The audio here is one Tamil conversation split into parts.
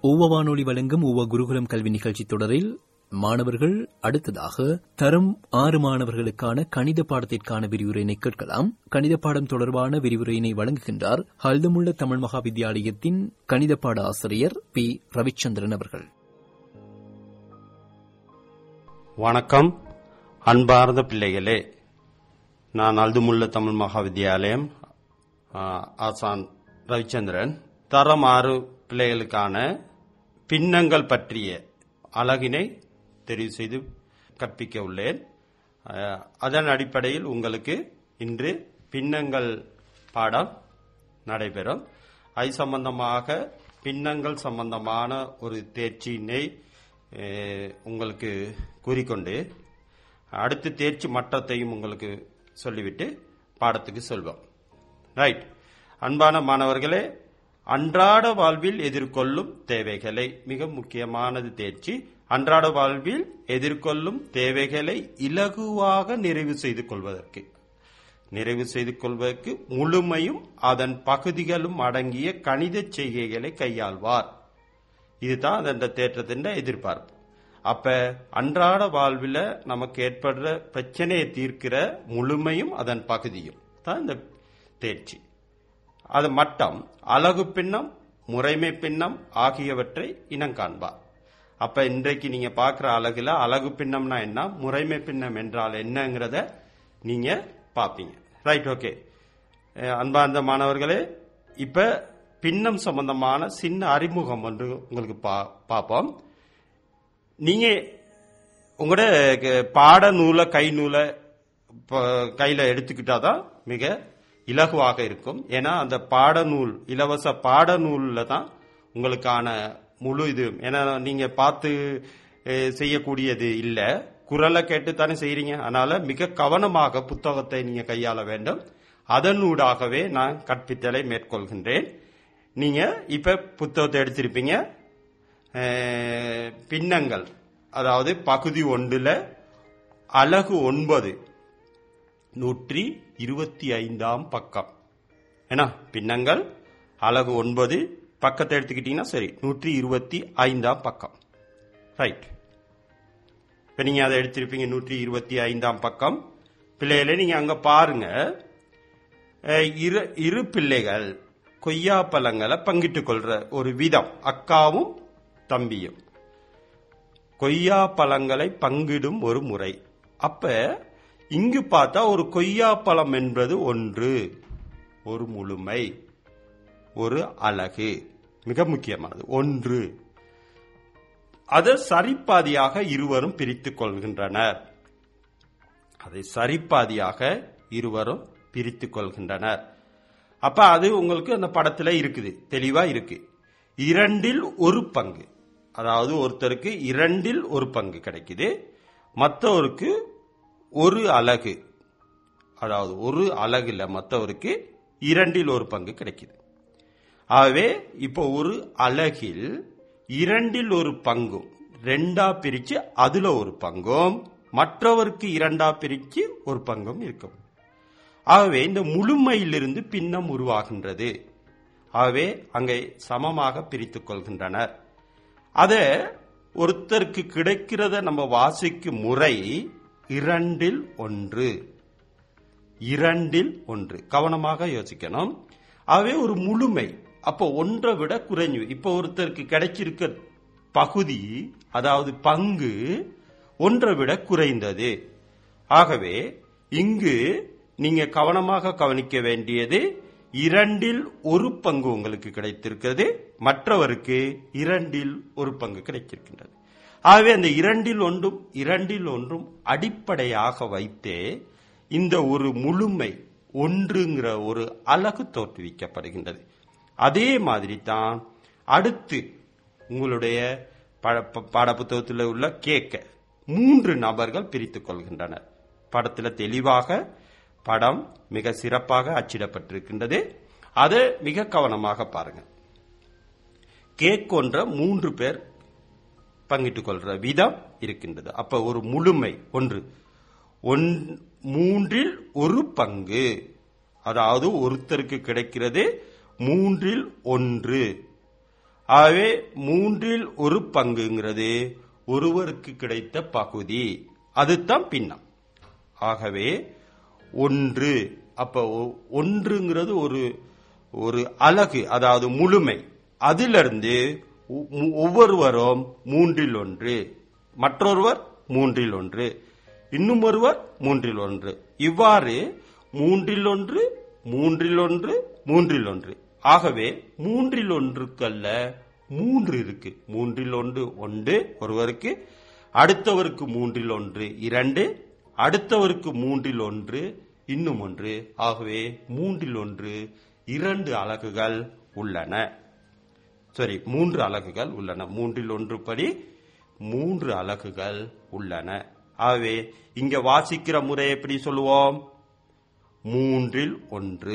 ஊவ வானொலி வழங்கும் ஊவ குருகுலம் கல்வி நிகழ்ச்சி தொடரில் மாணவர்கள் அடுத்ததாக தரம் ஆறு மாணவர்களுக்கான கணித பாடத்திற்கான விரிவுரையினை கேட்கலாம் கணித பாடம் தொடர்பான விரிவுரையினை வழங்குகின்றார் ஹல்தமுள்ள தமிழ் மகா வித்தியாலயத்தின் கணித பாட ஆசிரியர் பி ரவிச்சந்திரன் அவர்கள் வணக்கம் அன்பார்ந்த பிள்ளைகளே நான் அல்துமுல்ல தமிழ் மகா வித்தியாலயம் ஆ, ஆசான் ரவிச்சந்திரன் தரம் ஆறு பிள்ளைகளுக்கான பின்னங்கள் பற்றிய அழகினை தெரிவு செய்து கற்பிக்க உள்ளேன் ஆ, அதன் அடிப்படையில் உங்களுக்கு இன்று பின்னங்கள் பாடம் நடைபெறும் அது சம்பந்தமாக பின்னங்கள் சம்பந்தமான ஒரு தேர்ச்சியினை ஏ, உங்களுக்கு கூறிக்கொண்டு அடுத்து தேர்ச்சி மட்டத்தையும் உங்களுக்கு சொல்லிவிட்டு பாடத்துக்கு செல்வோம் ரைட் அன்பான மாணவர்களே அன்றாட வாழ்வில் எதிர்கொள்ளும் தேவைகளை மிக முக்கியமானது தேர்ச்சி அன்றாட வாழ்வில் எதிர்கொள்ளும் தேவைகளை இலகுவாக நிறைவு செய்து கொள்வதற்கு நிறைவு செய்து கொள்வதற்கு முழுமையும் அதன் பகுதிகளும் அடங்கிய கணித செய்கைகளை கையாள்வார் இதுதான் அந்த தேற்றத்தின் எதிர்பார்ப்பு அப்ப அன்றாட வாழ்வில் நமக்கு ஏற்படுற பிரச்சனையை தீர்க்கிற முழுமையும் அதன் பகுதியும் தான் இந்த தேர்ச்சி அது மட்டம் அழகு பின்னம் முறைமை பின்னம் ஆகியவற்றை இனம் காண்பார் அப்ப இன்றைக்கு நீங்க பார்க்கிற அழகுல அழகு பின்னம்னா என்ன முறைமை பின்னம் என்றால் என்னங்கிறத நீங்க பாப்பீங்க ரைட் ஓகே அன்பார்ந்த மாணவர்களே இப்ப பின்னம் சம்பந்தமான சின்ன அறிமுகம் ஒன்று உங்களுக்கு பா- பார்ப்போம் நீங்க உங்களோட க- பாட நூலை கை நூலை ப- கையில எடுத்துக்கிட்டாதான் மிக இலகுவாக இருக்கும் ஏன்னா அந்த பாடநூல் இலவச பாடநூல்ல தான் உங்களுக்கான முழு இது ஏன்னா நீங்க பார்த்து அஹ், செய்யக்கூடியது இல்ல குரலை கேட்டு தானே செய்றீங்க அதனால மிக கவனமாக புத்தகத்தை நீங்க கையாள வேண்டும் அதனூடாகவே நான் கற்பித்தலை மேற்கொள்கின்றேன் நீங்க இப்ப புத்தகத்தை எடுத்திருப்பீங்க அஹ், பின்னங்கள் அதாவது பகுதி ஒன்றுல அலகு ஒன்பது நூற்றி இருபத்தி ஐந்தாம் பக்கம் ஏன்னா பின்னங்கள் அலகு ஒன்பது பக்கத்தை எடுத்துக்கிட்டீங்கன்னா சரி நூற்றி இருபத்தி ஐந்தாம் பக்கம் ரைட் இப்ப நீங்க அதை எடுத்திருப்பீங்க நூற்றி இருபத்தி ஐந்தாம் பக்கம் பிள்ளைகளே நீங்க அங்க பாருங்க அஹ், இரு இரு பிள்ளைகள் கொய்யா பழங்களை பங்கிட்டுக் கொள்ற ஒரு விதம் அக்காவும் தம்பியும் கொய்யா பழங்களை பங்கிடும் ஒரு முறை அப்ப இங்கு பார்த்தா ஒரு கொய்யா பழம் என்பது ஒன்று ஒரு முழுமை ஒரு அழகு மிக முக்கியமானது ஒன்று அதை சரிப்பாதியாக இருவரும் பிரித்துக் கொள்கின்றனர் அதை சரிப்பாதியாக இருவரும் பிரித்துக் கொள்கின்றனர் அப்ப அது உங்களுக்கு அந்த படத்துல இருக்குது தெளிவா இருக்கு இரண்டில் ஒரு பங்கு அதாவது ஒருத்தருக்கு இரண்டில் ஒரு பங்கு கிடைக்குது மற்றவருக்கு ஒரு அலகு அதாவது ஒரு அலகுல மற்றவருக்கு இரண்டில் ஒரு பங்கு கிடைக்குது ஆகவே இப்போ ஒரு அலகில் இரண்டில் ஒரு பங்கும் ரெண்டா பிரிச்சு அதுல ஒரு பங்கும் மற்றவருக்கு இரண்டா பிரிச்சு ஒரு பங்கும் இருக்கும் ஆகவே இந்த முழுமையிலிருந்து பின்னம் உருவாகின்றது ஆகவே அங்கே சமமாக பிரித்துக் கொள்கின்றனர் அத ஒருத்தருக்கு கிடைக்கிறத நம்ம வாசிக்கும் முறை இரண்டில் ஒன்று இரண்டில் ஒன்று கவனமாக யோசிக்கணும் ஆகவே ஒரு முழுமை அப்போ ஒன்றை விட குறைஞ்சு இப்போ ஒருத்தருக்கு கிடைச்சிருக்க பகுதி அதாவது பங்கு ஒன்றை விட குறைந்தது ஆகவே இங்கு நீங்க கவனமாக கவனிக்க வேண்டியது இரண்டில் ஒரு பங்கு உங்களுக்கு கிடைத்திருக்கிறது மற்றவருக்கு இரண்டில் ஒரு பங்கு கிடைத்திருக்கின்றது ஆகவே அந்த இரண்டில் ஒன்றும் இரண்டில் ஒன்றும் அடிப்படையாக வைத்தே இந்த ஒரு முழுமை ஒன்றுங்கிற ஒரு அழகு தோற்றுவிக்கப்படுகின்றது அதே மாதிரி தான் அடுத்து உங்களுடைய ப- ப- பாடப்புத்தகத்தில் உள்ள கேக்க மூன்று நபர்கள் பிரித்துக் கொள்கின்றனர் படத்தில் தெளிவாக படம் மிக சிறப்பாக அச்சிடப்பட்டிருக்கின்றது அதை மிக கவனமாக பாருங்க கேக் கொன்ற மூன்று பேர் பங்கிட்டுக் கொள்ற விதம் இருக்கின்றது அப்ப ஒரு முழுமை ஒன்று ஒன் மூன்றில் ஒரு பங்கு அதாவது ஒருத்தருக்கு கிடைக்கிறது மூன்றில் ஒன்று ஆகவே மூன்றில் ஒரு பங்குங்கிறது ஒருவருக்கு கிடைத்த பகுதி அதுதான் பின்னம் ஆகவே ஒன்று அப்ப ஒ- ஒன்றுங்கிறது ஒரு ஒரு அலகு அதாவது முழுமை அதிலிருந்து ஒ- மு- ஒவ்வொருவரும் மூன்றில் ஒன்று மற்றொருவர் மூன்றில் ஒன்று இன்னும் ஒருவர் மூன்றில் ஒன்று இவ்வாறு மூன்றில் ஒன்று மூன்றில் ஒன்று மூன்றில் ஒன்று ஆகவே மூன்றில் ஒன்றுக்கல்ல மூன்று இருக்கு மூன்றில் ஒன்று ஒன்று ஒருவருக்கு அடுத்தவருக்கு மூன்றில் ஒன்று இரண்டு அடுத்தவருக்கு மூன்றில் ஒன்று இன்னும் ஒன்று ஆகவே மூன்றில் ஒன்று இரண்டு அலகுகள் உள்ளன சரி மூன்று அலகுகள் உள்ளன மூன்றில் ஒன்று படி மூன்று அலகுகள் உள்ளன ஆகவே இங்க வாசிக்கிற முறை எப்படி சொல்லுவோம் மூன்றில் ஒன்று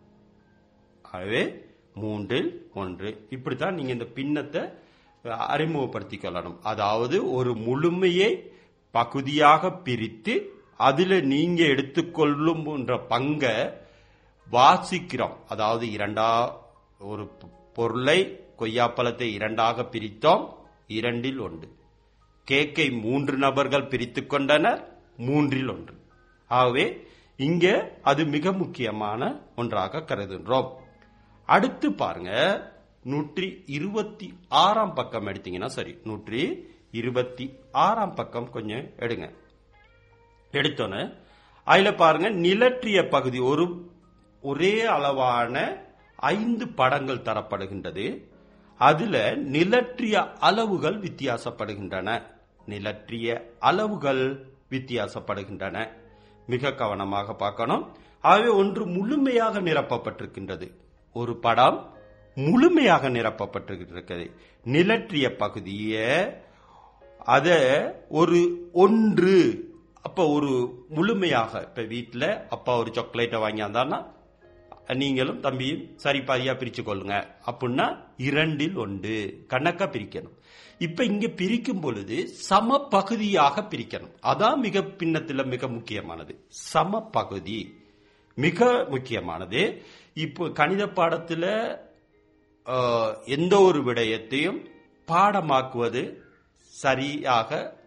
ஆகவே மூன்றில் ஒன்று இப்படித்தான் நீங்க இந்த பின்னத்தை அஹ், அறிமுகப்படுத்திக் கொள்ளணும் அதாவது ஒரு முழுமையை பகுதியாக பிரித்து அதுல நீங்க எடுத்துக்கொள்ளும் என்ற பங்கை வாசிக்கிறோம் அதாவது இரண்டா ஒரு பொ- பொருளை கொய்யாப்பழத்தை இரண்டாக பிரித்தோம் இரண்டில் ஒன்று கேக்கை மூன்று நபர்கள் பிரித்துக் கொண்டனர் மூன்றில் ஒன்று ஆகவே இங்க அது மிக முக்கியமான ஒன்றாக கருதுகிறோம் அடுத்து பாருங்க நூற்றி இருபத்தி ஆறாம் பக்கம் எடுத்தீங்கன்னா சரி நூற்றி இருபத்தி ஆறாம் பக்கம் கொஞ்சம் எடுங்க எடுத்தோன்னு அதுல பாருங்க நிலற்றிய பகுதி ஒரு ஒரே அளவான ஐந்து படங்கள் தரப்படுகின்றது அதுல நிலற்றிய அளவுகள் வித்தியாசப்படுகின்றன நிலற்றிய அளவுகள் வித்தியாசப்படுகின்றன மிக கவனமாக பார்க்கணும் ஆகவே ஒன்று முழுமையாக நிரப்பப்பட்டிருக்கின்றது ஒரு படம் முழுமையாக நிரப்பப்பட்டிருக்கிறது நிலற்றிய பகுதியை அத ஒரு ஒன்று அப்ப ஒரு முழுமையாக இப்ப வீட்டுல அப்பா ஒரு சாக்லேட்டை வாங்கியாந்தான்னா நீங்களும் தம்பியும் சரி பாதியா பிரிச்சு கொள்ளுங்க அப்படின்னா இரண்டில் ஒன்று கணக்கா பிரிக்கணும் இப்ப இங்க பிரிக்கும் பொழுது சம பகுதியாக பிரிக்கணும் அதான் மிக பின்னத்துல மிக முக்கியமானது சம பகுதி மிக முக்கியமானது இப்போ கணித பாடத்துல ஆஹ், எந்த ஒரு விடயத்தையும் பாடமாக்குவது சரியாக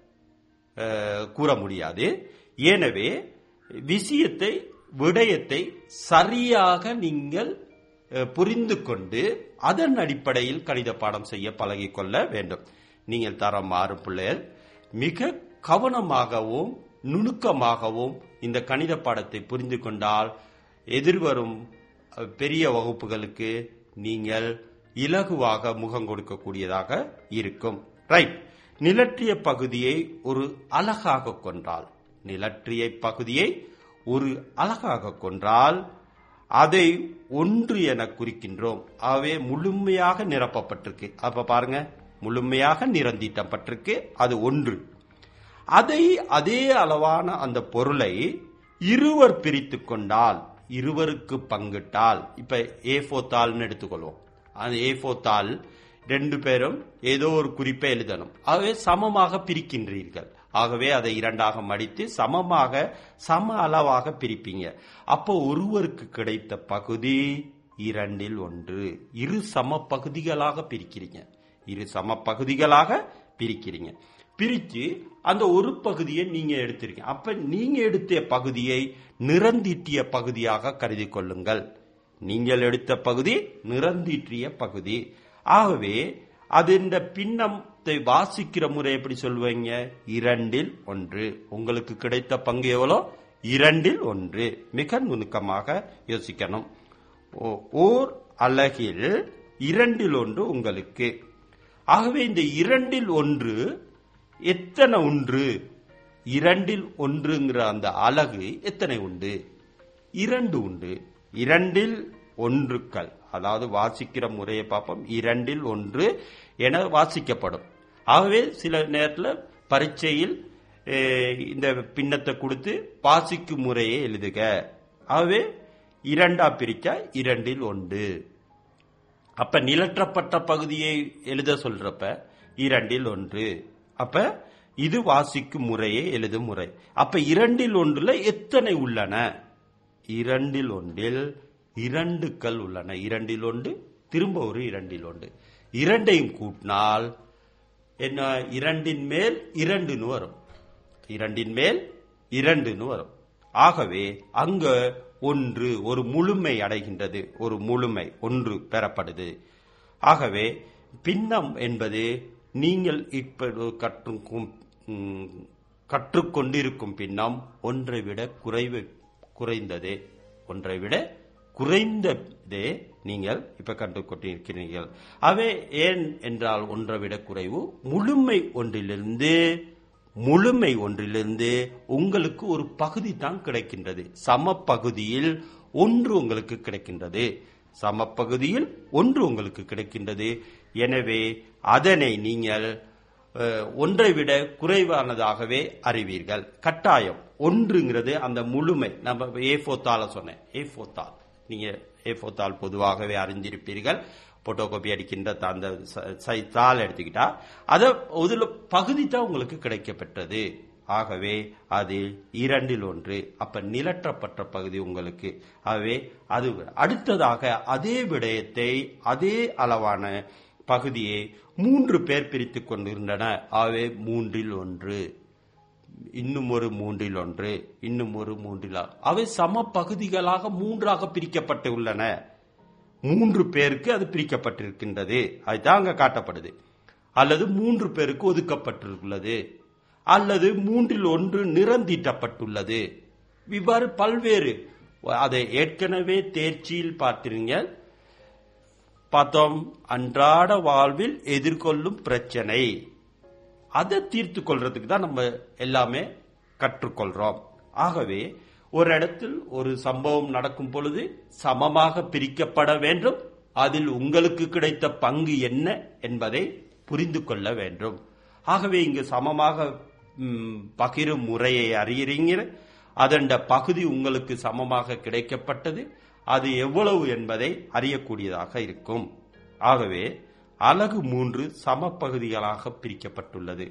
அஹ், கூற முடியாது எனவே விஷயத்தை விடயத்தை சரியாக நீங்கள் அஹ், புரிந்து கொண்டு அதன் அடிப்படையில் கணித பாடம் செய்ய பழகிக்கொள்ள வேண்டும் நீங்கள் தரம் மாறும் பிள்ளைகள் மிக கவனமாகவும் நுணுக்கமாகவும் இந்த கணித பாடத்தை புரிந்து கொண்டால் எதிர்வரும் அஹ், பெரிய வகுப்புகளுக்கு நீங்கள் இலகுவாக முகம் கொடுக்கக்கூடியதாக இருக்கும் ரைட் நிலற்றிய பகுதியை ஒரு அழகாக கொண்டால் நிலற்றிய பகுதியை ஒரு அழகாக கொன்றால் அதை ஒன்று என குறிக்கின்றோம் ஆகவே முழுமையாக நிரப்பப்பட்டிருக்கு அப்ப பாருங்க முழுமையாக நிரந்திட்டப்பட்டிருக்கு அது ஒன்று அதை அதே அளவான அந்த பொருளை இருவர் பிரித்து கொண்டால் இருவருக்கு பங்கிட்டால் இப்ப ஏ தாள்னு எடுத்துக்கொள்வோம் அந்த ஏ தாள் ரெண்டு பேரும் ஏதோ ஒரு குறிப்பை எழுதணும் ஆகவே சமமாக பிரிக்கின்றீர்கள் ஆகவே அதை இரண்டாக மடித்து சமமாக சம அளவாக பிரிப்பீங்க அப்போ ஒருவருக்கு கிடைத்த பகுதி இரண்டில் ஒன்று இரு சம பகுதிகளாக பிரிக்கிறீங்க இரு சம பகுதிகளாக பிரிக்கிறீங்க பிரிச்சு அந்த ஒரு பகுதியை நீங்க எடுத்திருக்கீங்க அப்ப நீங்க எடுத்த பகுதியை நிறந்தீட்டிய பகுதியாக கருதி கொள்ளுங்கள் நீங்கள் எடுத்த பகுதி நிறந்தீற்றிய பகுதி ஆகவே அது இந்த பின்னத்தை வாசிக்கிற முறை எப்படி சொல்வீங்க இரண்டில் ஒன்று உங்களுக்கு கிடைத்த பங்கு எவ்வளோ இரண்டில் ஒன்று மிக நுணுக்கமாக யோசிக்கணும் ஓ- ஓர் அலகில் இரண்டில் ஒன்று உங்களுக்கு ஆகவே இந்த இரண்டில் ஒன்று எத்தனை ஒன்று இரண்டில் ஒன்றுங்கிற அந்த அலகு எத்தனை உண்டு இரண்டு உண்டு இரண்டில் ஒன்றுக்கள் அதாவது வாசிக்கிற முறையை பார்ப்போம் இரண்டில் ஒன்று என வாசிக்கப்படும் ஆகவே சில நேரத்தில் பரீட்சையில் அஹ், இந்த பின்னத்தை கொடுத்து வாசிக்கும் முறையை எழுதுக ஆகவே இரண்டா பிரிச்சா இரண்டில் ஒன்று அப்ப நிலற்றப்பட்ட பகுதியை எழுத சொல்றப்ப இரண்டில் ஒன்று அப்ப இது வாசிக்கும் முறையே எழுதும் முறை அப்ப இரண்டில் ஒன்றுல எத்தனை உள்ளன இரண்டில் ஒன்றில் இரண்டு கல் உள்ளன இரண்டில் ஒன்று திரும்ப ஒரு இரண்டில் ஒன்று இரண்டையும் கூட்டினால் என்ன இரண்டின் மேல் இரண்டுன்னு வரும் இரண்டின் மேல் இரண்டுன்னு வரும் ஆகவே அங்க ஒன்று ஒரு முழுமை அடைகின்றது ஒரு முழுமை ஒன்று பெறப்படுது ஆகவே பின்னம் என்பது நீங்கள் இப்ப கற்றும் ம், கற்றுக்கொண்டிருக்கும் பின்னம் ஒன்றை விட குறைவு குறைந்ததே ஒன்றை விட குறைந்ததே நீங்கள் இப்ப கற்றுக்கொண்டிருக்கிறீர்கள் அவை ஏன் என்றால் ஒன்றை விட குறைவு முழுமை ஒன்றிலிருந்து முழுமை ஒன்றிலிருந்து உங்களுக்கு ஒரு பகுதி தான் கிடைக்கின்றது சமபகுதியில் ஒன்று உங்களுக்கு கிடைக்கின்றது சமபகுதியில் ஒன்று உங்களுக்கு கிடைக்கின்றது எனவே அதனை நீங்கள் அஹ், ஒன்றை விட குறைவானதாகவே அறிவீர்கள் கட்டாயம் ஒன்றுங்கிறது அந்த முழுமை நம்ம ஏ ஃபோத்தால சொன்னேன் ஏ ஃபோத்தால் நீங்க ஏ ஃபோத்தால் பொதுவாகவே அறிந்திருப்பீர்கள் போட்டோகாப்பி அடிக்கின்ற த- அந்த ச- சை தாள் எடுத்துக்கிட்டா அத அதுல பகுதி தான் உங்களுக்கு கிடைக்கப்பெற்றது ஆகவே அது இரண்டில் ஒன்று அப்ப நிலற்றப்பட்ட பகுதி உங்களுக்கு ஆகவே அது அடுத்ததாக அதே விடயத்தை அதே அளவான பகுதியை மூன்று பேர் பிரித்துக் கொண்டிருந்தன ஆகவே மூன்றில் ஒன்று இன்னும் ஒரு மூன்றில் ஒன்று இன்னும் ஒரு மூன்றில் ஆ- அவை சம பகுதிகளாக மூன்றாக பிரிக்கப்பட்டு உள்ளன மூன்று பேருக்கு அது பிரிக்கப்பட்டிருக்கின்றது அதுதான் அங்க காட்டப்படுது அல்லது மூன்று பேருக்கு ஒதுக்கப்பட்டிருக்கிறது அல்லது மூன்றில் ஒன்று நிறந்தீட்டப்பட்டுள்ளது இவ்வாறு பல்வேறு அதை ஏற்கனவே தேர்ச்சியில் பார்த்திருங்கள் பார்த்தோம் அன்றாட வாழ்வில் எதிர்கொள்ளும் பிரச்சனை அதை தீர்த்து கொள்றதுக்கு தான் நம்ம எல்லாமே கற்றுக்கொள்றோம் ஆகவே ஒரு இடத்தில் ஒரு சம்பவம் நடக்கும் பொழுது சமமாக பிரிக்கப்பட வேண்டும் அதில் உங்களுக்கு கிடைத்த பங்கு என்ன என்பதை புரிந்து கொள்ள வேண்டும் ஆகவே இங்கு சமமாக ம், பகிரும் முறையை அறியறீங்க அதன் பகுதி உங்களுக்கு சமமாக கிடைக்கப்பட்டது அது எவ்வளவு என்பதை அறியக்கூடியதாக இருக்கும் ஆகவே அலகு மூன்று சம பகுதிகளாக பிரிக்கப்பட்டுள்ளது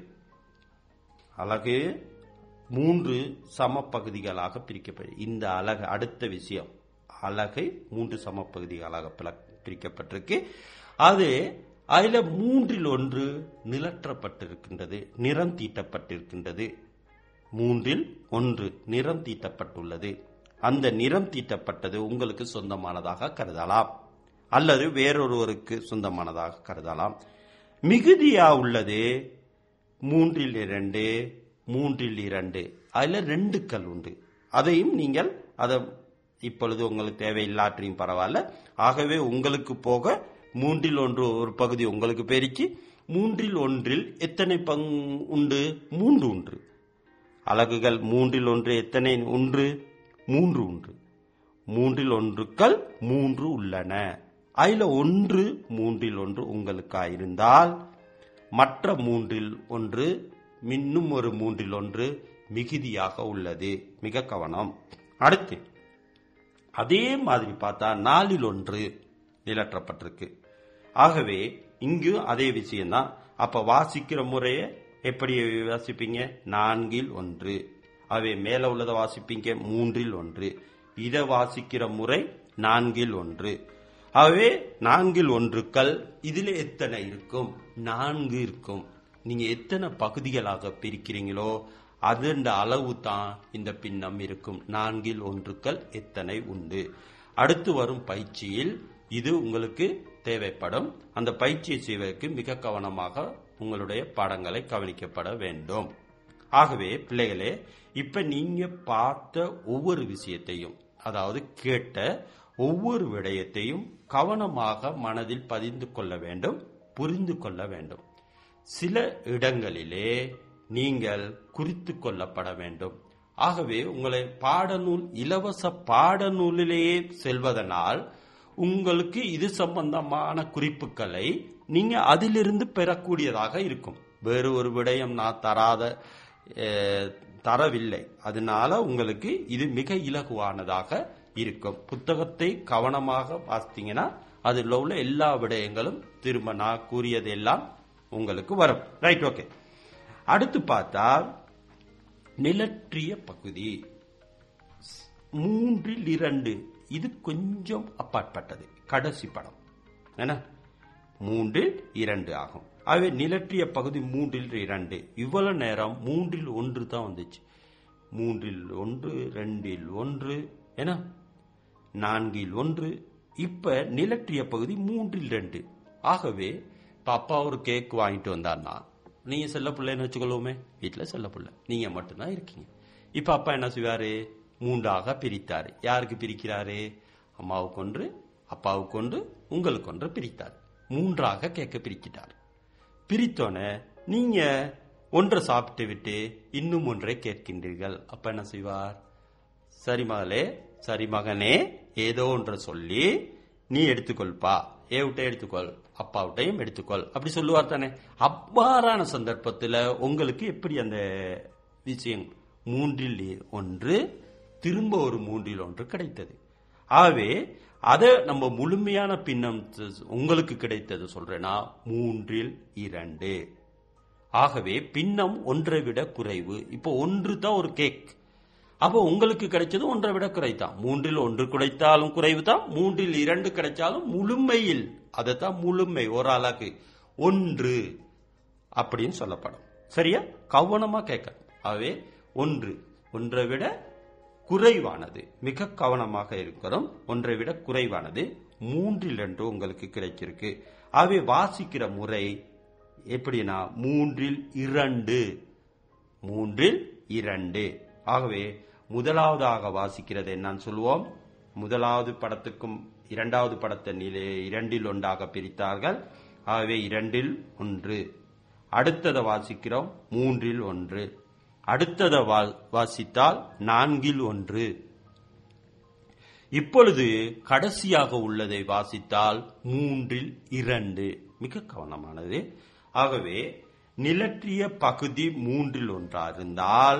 அலகு மூன்று சம பகுதிகளாக பிரிக்கப்படு இந்த அலகு அடுத்த விஷயம் அலகை மூன்று சம பகுதிகளாக பிள- பிரிக்கப்பட்டிருக்கு அது அதுல மூன்றில் ஒன்று நிலற்றப்பட்டிருக்கின்றது நிறம் தீட்டப்பட்டிருக்கின்றது மூன்றில் ஒன்று நிறம் தீட்டப்பட்டுள்ளது அந்த நிறம் தீட்டப்பட்டது உங்களுக்கு சொந்தமானதாக கருதலாம் அல்லது வேறொருவருக்கு சொந்தமானதாக கருதலாம் மிகுதியா உள்ளது மூன்றில் இரண்டு மூன்றில் இரண்டு அதுல ரெண்டு கல் உண்டு அதையும் நீங்கள் அதை இப்பொழுது உங்களுக்கு தேவையில்லாற்றியும் பரவாயில்ல ஆகவே உங்களுக்கு போக மூன்றில் ஒன்று ஒரு பகுதி உங்களுக்கு பெருக்கி மூன்றில் ஒன்றில் எத்தனை பங்கு உண்டு மூன்று உண்டு அலகுகள் மூன்றில் ஒன்று எத்தனை ஒன்று மூன்று உண்டு மூன்றில் ஒன்றுக்கள் மூன்று உள்ளன அதுல ஒன்று மூன்றில் ஒன்று உங்களுக்காயிருந்தால் மற்ற மூன்றில் ஒன்று இன்னும் ஒரு மூன்றில் ஒன்று மிகுதியாக உள்ளது மிக கவனம் அடுத்து அதே மாதிரி பார்த்தா நாலில் ஒன்று நிலற்றப்பட்டிருக்கு ஆகவே இங்கு அதே விஷயம்தான் அப்ப வாசிக்கிற முறையை எப்படி வாசிப்பீங்க நான்கில் ஒன்று ஆகவே மேல உள்ளதை வாசிப்பீங்க மூன்றில் ஒன்று இதை வாசிக்கிற முறை நான்கில் ஒன்று ஆகவே நான்கில் ஒன்றுக்கள் இதுல எத்தனை இருக்கும் நான்கு இருக்கும் நீங்க எத்தனை பகுதிகளாக பிரிக்கிறீங்களோ அதன் அளவு தான் இந்த பின்னம் இருக்கும் நான்கில் ஒன்றுக்கள் எத்தனை உண்டு அடுத்து வரும் பயிற்சியில் இது உங்களுக்கு தேவைப்படும் அந்த பயிற்சியை செய்வதற்கு மிக கவனமாக உங்களுடைய பாடங்களை கவனிக்கப்பட வேண்டும் ஆகவே பிள்ளைகளே இப்ப நீங்க பார்த்த ஒவ்வொரு விஷயத்தையும் அதாவது கேட்ட ஒவ்வொரு விடயத்தையும் கவனமாக மனதில் பதிந்து கொள்ள வேண்டும் புரிந்து கொள்ள வேண்டும் சில இடங்களிலே நீங்கள் குறித்து கொள்ளப்பட வேண்டும் ஆகவே உங்களை பாடநூல் இலவச பாடநூலிலேயே செல்வதனால் உங்களுக்கு இது சம்பந்தமான குறிப்புகளை நீங்க அதிலிருந்து பெறக்கூடியதாக இருக்கும் வேறு ஒரு விடயம் நான் தராத அஹ், தரவில்லை அதனால உங்களுக்கு இது மிக இலகுவானதாக இருக்கும் புத்தகத்தை கவனமாக வாசித்தீங்கன்னா அதில் உள்ள எல்லா விடயங்களும் திரும்ப நான் கூறியது எல்லாம் உங்களுக்கு வரும் ரைட் ஓகே அடுத்து பார்த்தா நிலற்றிய பகுதி மூன்றில் இரண்டு இது கொஞ்சம் அப்பாற்பட்டது கடைசி படம் என்ன மூன்றில் இரண்டு ஆகும் ஆகவே நிலற்றிய பகுதி மூன்றில் இரண்டு இவ்வளவு நேரம் மூன்றில் ஒன்று தான் வந்துச்சு மூன்றில் ஒன்று ரெண்டில் ஒன்று என்ன நான்கில் ஒன்று இப்ப நிலற்றிய பகுதி மூன்றில் ரெண்டு ஆகவே இப்ப அப்பா ஒரு கேக் வாங்கிட்டு வந்தார்னா நீங்க செல்ல பிள்ளைன்னு வச்சுக்கொள்வோமே வீட்டுல செல்ல பிள்ளை நீங்க மட்டும்தான் இருக்கீங்க இப்ப அப்பா என்ன செய்வாரு மூன்றாக பிரித்தாரு யாருக்கு பிரிக்கிறாரு அம்மாவுக்கு ஒன்று அப்பாவுக்கு ஒன்று உங்களுக்கு ஒன்று பிரித்தார் மூன்றாக கேக்க பிரிக்கிட்டார் பிரித்தோன்னே நீங்க ஒன்றை சாப்பிட்டு விட்டு இன்னும் ஒன்றை கேட்கின்றீர்கள் அப்ப என்ன செய்வார் சரி மகளே சரி மகனே ஏதோ ஒன்றை சொல்லி நீ எடுத்துக்கொள்பா ஏவிட்ட எடுத்துக்கொள் அப்பாவிட்டையும் எடுத்துக்கொள் அப்படி சொல்லுவார் தானே அவ்வாறான சந்தர்ப்பத்தில் உங்களுக்கு எப்படி அந்த விஷயம் மூன்றில் ஒன்று திரும்ப ஒரு மூன்றில் ஒன்று கிடைத்தது ஆகவே அதை நம்ம முழுமையான பின்னம் உங்களுக்கு கிடைத்தது சொல்றேன்னா மூன்றில் இரண்டு ஆகவே பின்னம் ஒன்றை விட குறைவு இப்போ ஒன்று தான் ஒரு கேக் அப்போ உங்களுக்கு கிடைச்சது ஒன்றை விட குறைத்தான் மூன்றில் ஒன்று கிடைத்தாலும் குறைவு தான் மூன்றில் இரண்டு கிடைச்சாலும் முழுமையில் அதைத்தான் முழுமை ஒரு ஆளாக்கு ஒன்று அப்படின்னு சொல்லப்படும் சரியா கவனமா கேட்கணும் ஆகவே ஒன்று ஒன்றை விட குறைவானது மிக கவனமாக இருக்கிறோம் ஒன்றை விட குறைவானது மூன்றில் ரெண்டு உங்களுக்கு கிடைச்சிருக்கு ஆகவே வாசிக்கிற முறை எப்படின்னா மூன்றில் இரண்டு மூன்றில் இரண்டு ஆகவே முதலாவதாக வாசிக்கிறது என்னன்னு சொல்லுவோம் முதலாவது படத்துக்கும் இரண்டாவது படத்தை நிலை இரண்டில் ஒன்றாக பிரித்தார்கள் ஆகவே இரண்டில் ஒன்று அடுத்ததை வாசிக்கிறோம் மூன்றில் ஒன்று அடுத்ததை வாசித்தால் நான்கில் ஒன்று இப்பொழுது கடைசியாக உள்ளதை வாசித்தால் மூன்றில் இரண்டு மிக கவனமானது ஆகவே நிலற்றிய பகுதி மூன்றில் ஒன்றா இருந்தால்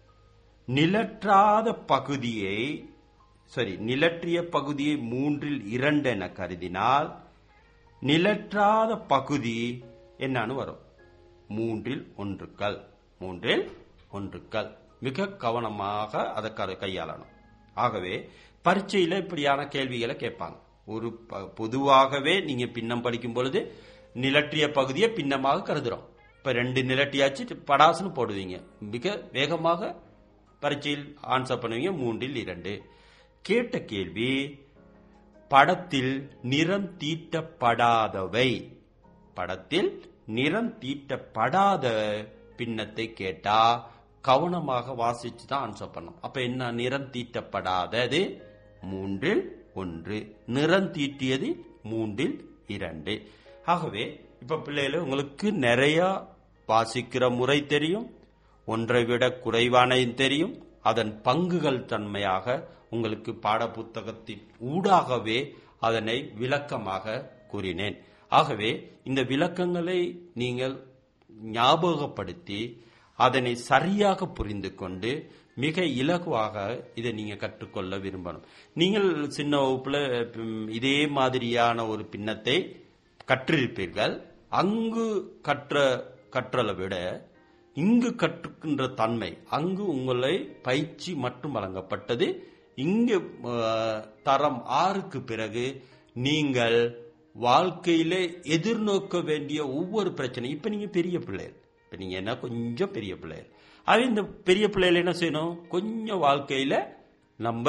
நிலற்றாத பகுதியை சரி நிலற்றிய பகுதியை மூன்றில் இரண்டு என கருதினால் நிலற்றாத பகுதி என்னன்னு வரும் மூன்றில் ஒன்றுக்கள் மூன்றில் ஒன்றுக்கள் மிக கவனமாக அதை கையாளணும் ஆகவே பரீட்சையில இப்படியான கேள்விகளை கேட்பாங்க ஒரு பொதுவாகவே நீங்க பின்னம் படிக்கும் பொழுது நிலற்றிய பகுதியை பின்னமாக கருதுறோம் இப்ப ரெண்டு நிலட்டியாச்சு படாசுன்னு போடுவீங்க மிக வேகமாக பரீட்சையில் ஆன்சர் பண்ணுவீங்க மூன்றில் இரண்டு கேட்ட கேள்வி படத்தில் நிறம் தீட்டப்படாதவை படத்தில் நிறம் தீட்டப்படாத பின்னத்தை கேட்டா கவனமாக வாசிச்சு தான் ஆன்சர் பண்ணும் அப்ப என்ன நிறம் தீட்டப்படாதது மூன்றில் ஒன்று நிறம் தீட்டியது மூன்றில் இரண்டு ஆகவே இப்ப பிள்ளைகள உங்களுக்கு நிறைய வாசிக்கிற முறை தெரியும் ஒன்றை விட குறைவானையும் தெரியும் அதன் பங்குகள் தன்மையாக உங்களுக்கு பாட புத்தகத்தின் ஊடாகவே அதனை விளக்கமாக கூறினேன் ஆகவே இந்த விளக்கங்களை நீங்கள் ஞாபகப்படுத்தி அதனை சரியாக புரிந்து கொண்டு மிக இலகுவாக இதை நீங்க கற்றுக்கொள்ள விரும்பணும் நீங்கள் சின்ன வகுப்புல இதே மாதிரியான ஒரு பின்னத்தை கற்றிருப்பீர்கள் அங்கு கற்ற கற்றலை விட இங்கு கற்றுக்கின்ற தன்மை அங்கு உங்களை பயிற்சி மட்டும் வழங்கப்பட்டது இங்கு தரம் ஆறுக்கு பிறகு நீங்கள் வாழ்க்கையிலே எதிர்நோக்க வேண்டிய ஒவ்வொரு பிரச்சனையும் இப்ப நீங்க பெரிய பிள்ளைகள் இப்ப நீங்க என்ன கொஞ்சம் பெரிய பிள்ளைகள் அது இந்த பெரிய பிள்ளைகள் என்ன செய்யணும் கொஞ்சம் வாழ்க்கையில நம்ம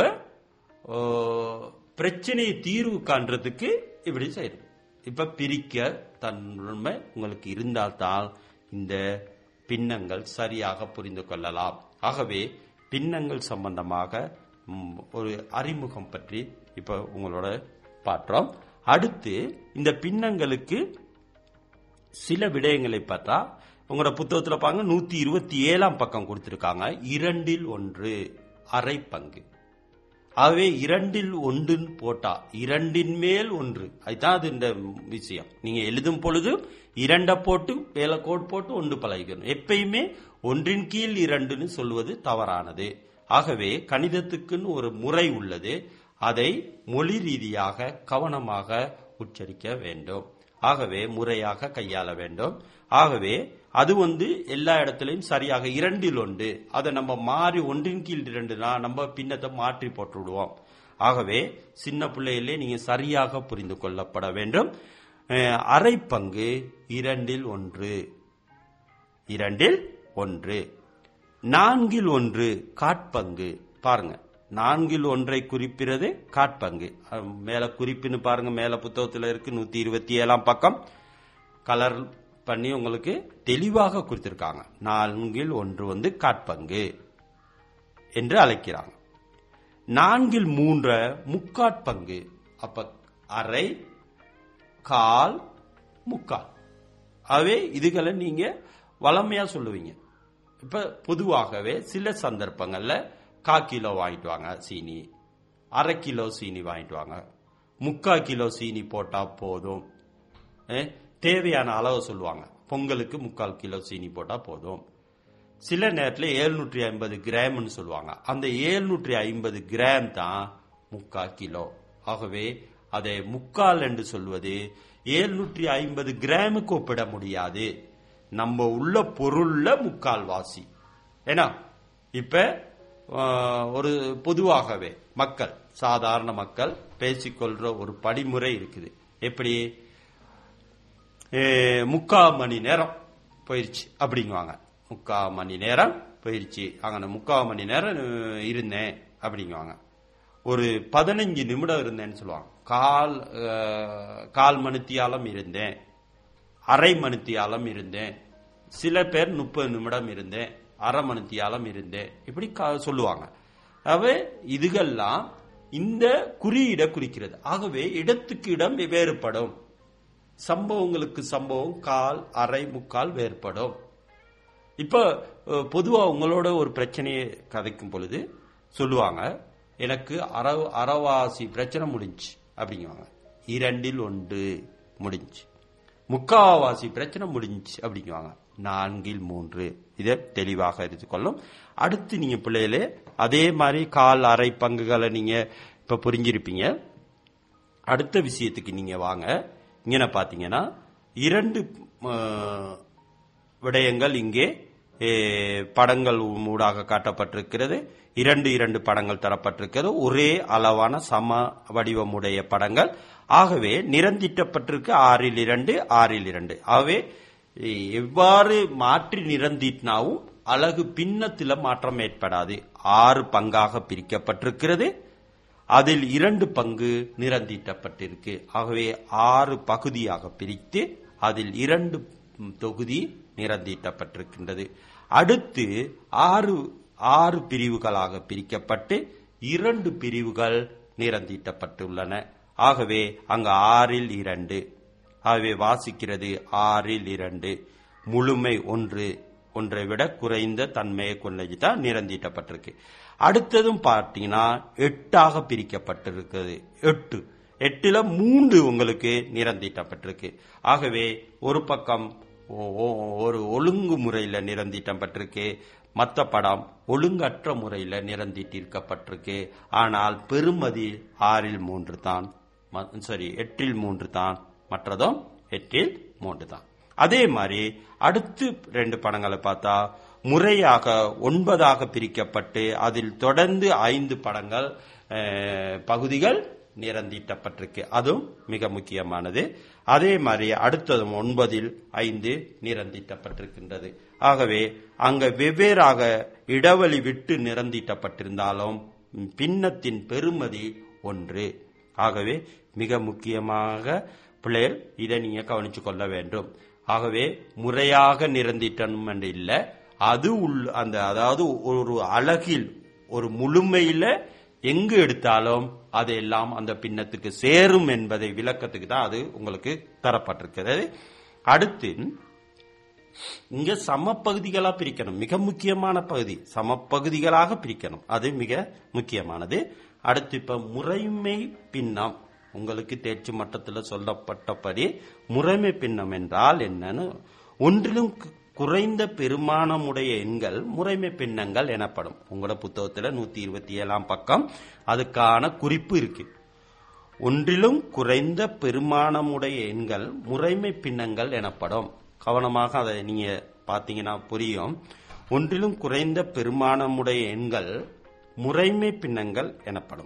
பிரச்சனையை தீர்வு காண்றதுக்கு இப்படி செய்யணும் இப்ப பிரிக்க தன்மை உங்களுக்கு இருந்தால்தான் இந்த பின்னங்கள் சரியாக புரிந்து கொள்ளலாம் ஆகவே பின்னங்கள் சம்பந்தமாக ஒரு அறிமுகம் பற்றி இப்ப உங்களோட பாற்றோம் அடுத்து இந்த பின்னங்களுக்கு சில விடயங்களை பார்த்தா உங்களோட புத்தகத்துல பாருங்க நூத்தி இருபத்தி ஏழாம் பக்கம் கொடுத்திருக்காங்க இரண்டில் ஒன்று அரை பங்கு ஆகவே இரண்டில் ஒன்றுன்னு போட்டா இரண்டின் மேல் ஒன்று அதுதான் அது இந்த விஷயம் நீங்க எழுதும் பொழுது இரண்ட போட்டு வேலை கோட் போட்டு ஒன்று பழகிக்கணும் எப்பயுமே ஒன்றின் கீழ் இரண்டுன்னு சொல்வது தவறானது ஆகவே கணிதத்துக்குன்னு ஒரு முறை உள்ளது அதை மொழி ரீதியாக கவனமாக உச்சரிக்க வேண்டும் ஆகவே முறையாக கையாள வேண்டும் ஆகவே அது வந்து எல்லா இடத்துலையும் சரியாக இரண்டில் ஒன்று அதை நம்ம மாறி ஒன்றின் கீழ் இரண்டுனா நம்ம பின்னத்தை மாற்றி போட்டு விடுவோம் ஆகவே சின்ன பிள்ளையிலே நீங்க சரியாக புரிந்து கொள்ளப்பட வேண்டும் அஹ், அரை பங்கு இரண்டில் ஒன்று இரண்டில் ஒன்று நான்கில் ஒன்று காட்பங்கு பாருங்க நான்கில் ஒன்றை குறிப்பிறது காட்பங்கு அஹ், மேல குறிப்புன்னு பாருங்க மேல புத்தகத்துல இருக்கு நூத்தி இருபத்தி ஏழாம் பக்கம் கலர் பண்ணி உங்களுக்கு தெளிவாக கொடுத்திருக்காங்க நான்கில் ஒன்று வந்து காட்பங்கு என்று அழைக்கிறாங்க நான்கில் மூன்ற முக்காட்பங்கு அப்ப அரை கால் முக்கால் ஆகவே இதுகளை நீங்க வளமையா சொல்லுவீங்க இப்ப பொதுவாகவே சில சந்தர்ப்பங்கள்ல கா கிலோ வாங்கிட்டு வாங்க சீனி அரை கிலோ சீனி வாங்கிட்டு வாங்க முக்கா கிலோ சீனி போட்டா போதும் ஏ, தேவையான அளவு சொல்லுவாங்க பொங்கலுக்கு முக்கால் கிலோ சீனி போட்டா போதும் சில நேரத்தில் எழுநூற்றி ஐம்பது கிராம்னு சொல்லுவாங்க அந்த எழுநூற்றி ஐம்பது கிராம் தான் முக்கால் கிலோ ஆகவே அதை முக்கால் என்று சொல்வது எழுநூற்றி ஐம்பது கிராமுக்கு ஒப்பிட முடியாது நம்ம உள்ள பொருள்ல முக்கால் வாசி ஏன்னா இப்ப ஆஹ், ஒரு பொதுவாகவே மக்கள் சாதாரண மக்கள் பேசிக்கொள்ற ஒரு படிமுறை இருக்குது எப்படி ஏ, முக்கா மணி நேரம் போயிருச்சு அப்படிங்குவாங்க முக்கா மணி நேரம் போயிருச்சு அங்க முக்கா மணி நேரம் அஹ், இருந்தேன் அப்படிங்குவாங்க ஒரு பதினஞ்சு நிமிடம் இருந்தேன்னு சொல்லுவாங்க கால் அஹ், கால் மணித்தியாலம் இருந்தேன் அரை மணித்தியாலம் இருந்தேன் சில பேர் முப்பது நிமிடம் இருந்தேன் அரை மணித்தியாலம் இருந்தேன் இப்படி கா- சொல்லுவாங்க ஆகவே இதுகெல்லாம் இந்த குறியீடை குறிக்கிறது ஆகவே இடத்துக்கு இடம் வேறுபடும் சம்பவங்களுக்கு சம்பவம் கால் அரை முக்கால் வேறுபடும் இப்ப அஹ், பொதுவா உங்களோட ஒரு பிரச்சனையை கதைக்கும் பொழுது சொல்லுவாங்க எனக்கு அற அறவாசி பிரச்சனை முடிஞ்சு அப்படிங்குவாங்க இரண்டில் ஒன்று முடிஞ்சு முக்காவாசி பிரச்சனை முடிஞ்சு அப்படிங்குவாங்க நான்கில் மூன்று இதை தெளிவாக எடுத்துக்கொள்ளும் அடுத்து நீங்க பிள்ளைகளே அதே மாதிரி கால் அரை பங்குகளை நீங்க இப்ப புரிஞ்சிருப்பீங்க அடுத்த விஷயத்துக்கு நீங்க வாங்க இங்க பாத்தீங்கன்னா இரண்டு அஹ், விடயங்கள் இங்கே அஹ், படங்கள் ஊடாக காட்டப்பட்டிருக்கிறது இரண்டு இரண்டு படங்கள் தரப்பட்டிருக்கிறது ஒரே அளவான சம வடிவமுடைய படங்கள் ஆகவே நிறந்திட்டப்பட்டிருக்கு ஆறில் இரண்டு ஆறில் இரண்டு ஆகவே எ- எவ்வாறு மாற்றி நிறந்திட்டினாவும் அழகு பின்னத்தில மாற்றம் ஏற்படாது ஆறு பங்காக பிரிக்கப்பட்டிருக்கிறது அதில் இரண்டு பங்கு நிறந்தீட்டப்பட்டிருக்கு ஆகவே ஆறு பகுதியாக பிரித்து அதில் இரண்டு ம், தொகுதி நிறந்தீட்டப்பட்டிருக்கின்றது அடுத்து ஆறு ஆறு பிரிவுகளாக பிரிக்கப்பட்டு இரண்டு பிரிவுகள் நிறந்தீட்டப்பட்டுள்ளன ஆகவே அங்கு ஆறில் இரண்டு ஆகவே வாசிக்கிறது ஆறில் இரண்டு முழுமை ஒன்று ஒன்றை விட குறைந்த தன்மையை கொண்டது தான் நிறந்தீட்டப்பட்டிருக்கு அடுத்ததும் பார்த்தீங்கன்னா எட்டாக பிரிக்கப்பட்டிருக்கிறது எட்டு எட்டுல மூன்று உங்களுக்கு நிறந்தீட்டப்பட்டிருக்கு ஆகவே ஒரு பக்கம் ஒ- ஒ- ஒரு ஒழுங்கு முறையில நிறந்தீட்டப்பட்டிருக்கு மற்ற படம் ஒழுங்கற்ற முறையில நிறந்தீட்டிருக்கப்பட்டிருக்கு ஆனால் பெருமதி ஆறில் மூன்று தான் ம- சாரி எட்டில் மூன்று தான் மற்றதும் எட்டில் மூன்று தான் அதே மாதிரி அடுத்து ரெண்டு படங்களை பார்த்தா முறையாக ஒன்பதாக பிரிக்கப்பட்டு அதில் தொடர்ந்து ஐந்து படங்கள் அஹ், பகுதிகள் நிறந்தீட்டப்பட்டிருக்கு அதுவும் மிக முக்கியமானது அதே மாதிரி அடுத்ததும் ஒன்பதில் ஐந்து நிறந்தீட்டப்பட்டிருக்கின்றது ஆகவே அங்க வெவ்வேறாக இடைவெளி விட்டு நிறந்தீட்டப்பட்டிருந்தாலும் ம், பின்னத்தின் பெருமதி ஒன்று ஆகவே மிக முக்கியமாக பிள்ளைகள் இதை நீங்க கவனிச்சு கொள்ள வேண்டும் ஆகவே முறையாக நிறந்திட்டணும் என்று இல்லை அது உள் அந்த அதாவது ஒரு அழகில் ஒரு முழுமையில எங்கு எடுத்தாலும் அது எல்லாம் அந்த பின்னத்துக்கு சேரும் என்பதை விளக்கத்துக்கு தான் அது உங்களுக்கு தரப்பட்டிருக்கிறது அடுத்து இங்க சமப்பகுதிகளா பிரிக்கணும் மிக முக்கியமான பகுதி சமப்பகுதிகளாக பிரிக்கணும் அது மிக முக்கியமானது அடுத்து இப்ப முறைமை பின்னம் உங்களுக்கு தேர்ச்சி மட்டத்தில் சொல்லப்பட்டபடி முறைமை பின்னம் என்றால் என்னன்னு ஒன்றிலும் கு- குறைந்த பெருமானமுடைய எண்கள் முறைமை பின்னங்கள் எனப்படும் உங்களோட புத்தகத்துல நூத்தி இருபத்தி ஏழாம் பக்கம் அதுக்கான குறிப்பு இருக்கு ஒன்றிலும் குறைந்த பெருமானமுடைய எண்கள் முறைமை பின்னங்கள் எனப்படும் கவனமாக அதை நீங்க பாத்தீங்கன்னா புரியும் ஒன்றிலும் குறைந்த பெருமானமுடைய எண்கள் முறைமை பின்னங்கள் எனப்படும்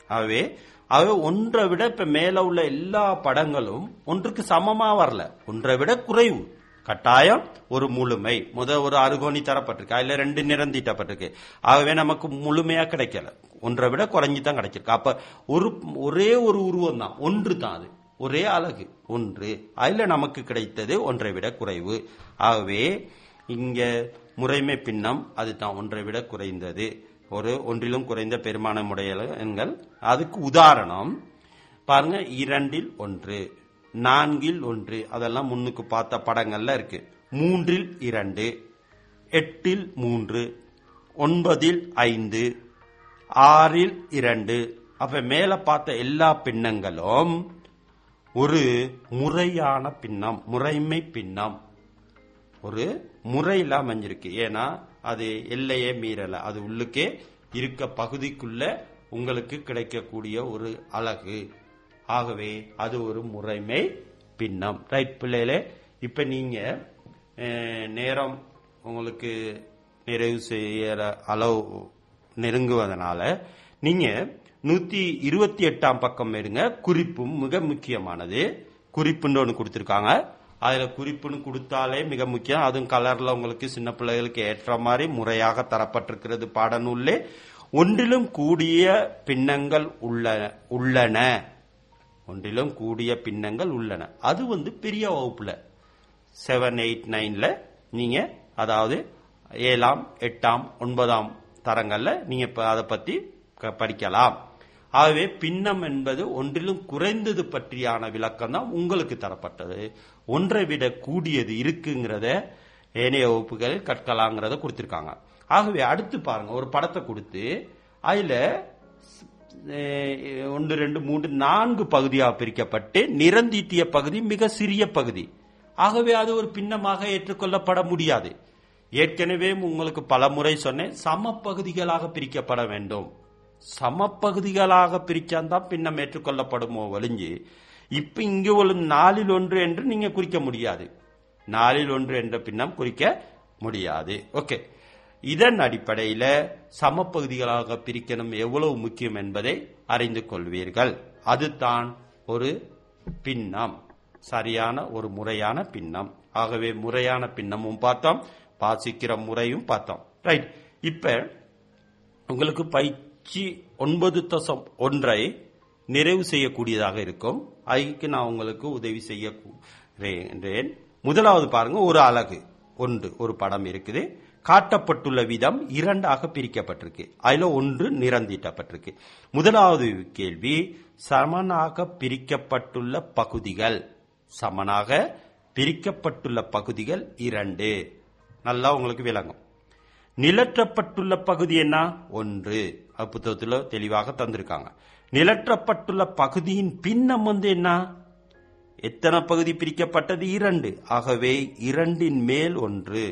ஆகவே ஆகவே ஒன்றை விட இப்ப மேல உள்ள எல்லா படங்களும் ஒன்றுக்கு சமமா வரல ஒன்றை விட குறைவு கட்டாயம் ஒரு முழுமை முத ஒரு அறுகோணி தரப்பட்டிருக்கு அதுல ரெண்டு நிறம் தீட்டப்பட்டிருக்கு ஆகவே நமக்கு முழுமையா கிடைக்கல ஒன்றை விட குறைஞ்சி தான் கிடைச்சிருக்கு அப்ப ஒரு ஒரே ஒரு உருவம் தான் ஒன்று தான் அது ஒரே அழகு ஒன்று அதுல நமக்கு கிடைத்தது ஒன்றை விட குறைவு ஆகவே இங்க முறைமை பின்னம் அதுதான் ஒன்றை விட குறைந்தது ஒரு ஒன்றிலும் குறைந்த பெருமானமுடைய எண்கள் அதுக்கு உதாரணம் பாருங்க இரண்டில் ஒன்று நான்கில் ஒன்று அதெல்லாம் முன்னுக்கு பார்த்த படங்கள்ல இருக்கு மூன்றில் இரண்டு எட்டில் மூன்று ஒன்பதில் ஐந்து ஆறில் இரண்டு அப்ப மேல பார்த்த எல்லா பின்னங்களும் ஒரு முறையான பின்னம் முறைமை பின்னம் ஒரு முறையில் அமைஞ்சிருக்கு ஏன்னா அது எல்லையே மீறல அது உள்ளுக்கே இருக்க பகுதிக்குள்ள உங்களுக்கு கிடைக்கக்கூடிய ஒரு அழகு ஆகவே அது ஒரு முறைமை பின்னம் ரைட் பிள்ளைகளே இப்ப நீங்க அஹ், நேரம் உங்களுக்கு நிறைவு செய்யற அளவு நெருங்குவதனால நீங்க நூத்தி இருபத்தி எட்டாம் பக்கம் இருங்க குறிப்பும் மிக முக்கியமானது குறிப்புன்னு ஒன்று கொடுத்துருக்காங்க அதுல குறிப்புன்னு கொடுத்தாலே மிக முக்கியம் அதுவும் கலர்ல உங்களுக்கு சின்ன பிள்ளைகளுக்கு ஏற்ற மாதிரி முறையாக தரப்பட்டிருக்கிறது பாடநூல்லே ஒன்றிலும் கூடிய பின்னங்கள் உள்ள உள்ளன ஒன்றிலும் கூடிய பின்னங்கள் உள்ளன அது வந்து பெரிய வகுப்புல செவன் எயிட் நைன்ல நீங்க அதாவது ஏழாம் எட்டாம் ஒன்பதாம் தரங்கள்ல நீங்க இப்ப அதை பத்தி க- படிக்கலாம் ஆகவே பின்னம் என்பது ஒன்றிலும் குறைந்தது பற்றியான விளக்கம் தான் உங்களுக்கு தரப்பட்டது ஒன்றை விட கூடியது இருக்குங்கிறத ஏனைய வகுப்புகளில் கற்கலாங்கிறத கொடுத்திருக்காங்க ஆகவே அடுத்து பாருங்க ஒரு படத்தை கொடுத்து அதுல அஹ், ஒன்று ரெண்டு மூன்று நான்கு பகுதியாக பிரிக்கப்பட்டு நிறந்தீட்டிய பகுதி மிக சிறிய பகுதி ஆகவே அது ஒரு பின்னமாக ஏற்றுக்கொள்ளப்பட முடியாது ஏற்கனவே உங்களுக்கு பல முறை சொன்னேன் சம பகுதிகளாக பிரிக்கப்பட வேண்டும் சம பகுதிகளாக பிரிச்சாதான் பின்னம் ஏற்றுக்கொள்ளப்படுமோ ஒழிஞ்சு இப்ப இங்க ஒரு நாலில் ஒன்று என்று நீங்க குறிக்க முடியாது நாலில் ஒன்று என்ற பின்னம் குறிக்க முடியாது ஓகே இதன் அடிப்படையில சமப்பகுதிகளாக பிரிக்கணும் எவ்வளவு முக்கியம் என்பதை அறிந்து கொள்வீர்கள் அதுதான் ஒரு பின்னம் சரியான ஒரு முறையான பின்னம் ஆகவே முறையான பின்னமும் பார்த்தோம் வாசிக்கிற முறையும் பார்த்தோம் ரைட் இப்ப உங்களுக்கு பயிற்சி ஒன்பது தசம் ஒன்றை நிறைவு செய்யக்கூடியதாக இருக்கும் அதுக்கு நான் உங்களுக்கு உதவி செய்ய முதலாவது பாருங்க ஒரு அலகு ஒன்று ஒரு படம் இருக்குது காட்டப்பட்டுள்ள விதம் இரண்டாக பிரிக்கப்பட்டிருக்கு அதுல ஒன்று நிறந்தீட்டப்பட்டிருக்கு முதலாவது கேள்வி சமனாக பிரிக்கப்பட்டுள்ள பகுதிகள் சமனாக பிரிக்கப்பட்டுள்ள பகுதிகள் இரண்டு நல்லா உங்களுக்கு விளங்கும் நிலற்றப்பட்டுள்ள பகுதி என்ன ஒன்று அது புத்தகத்தில் தெளிவாக தந்திருக்காங்க நிலற்றப்பட்டுள்ள பகுதியின் பின்னம் வந்து என்ன எத்தனை பகுதி பிரிக்கப்பட்டது இரண்டு ஆகவே இரண்டின் மேல் ஒன்று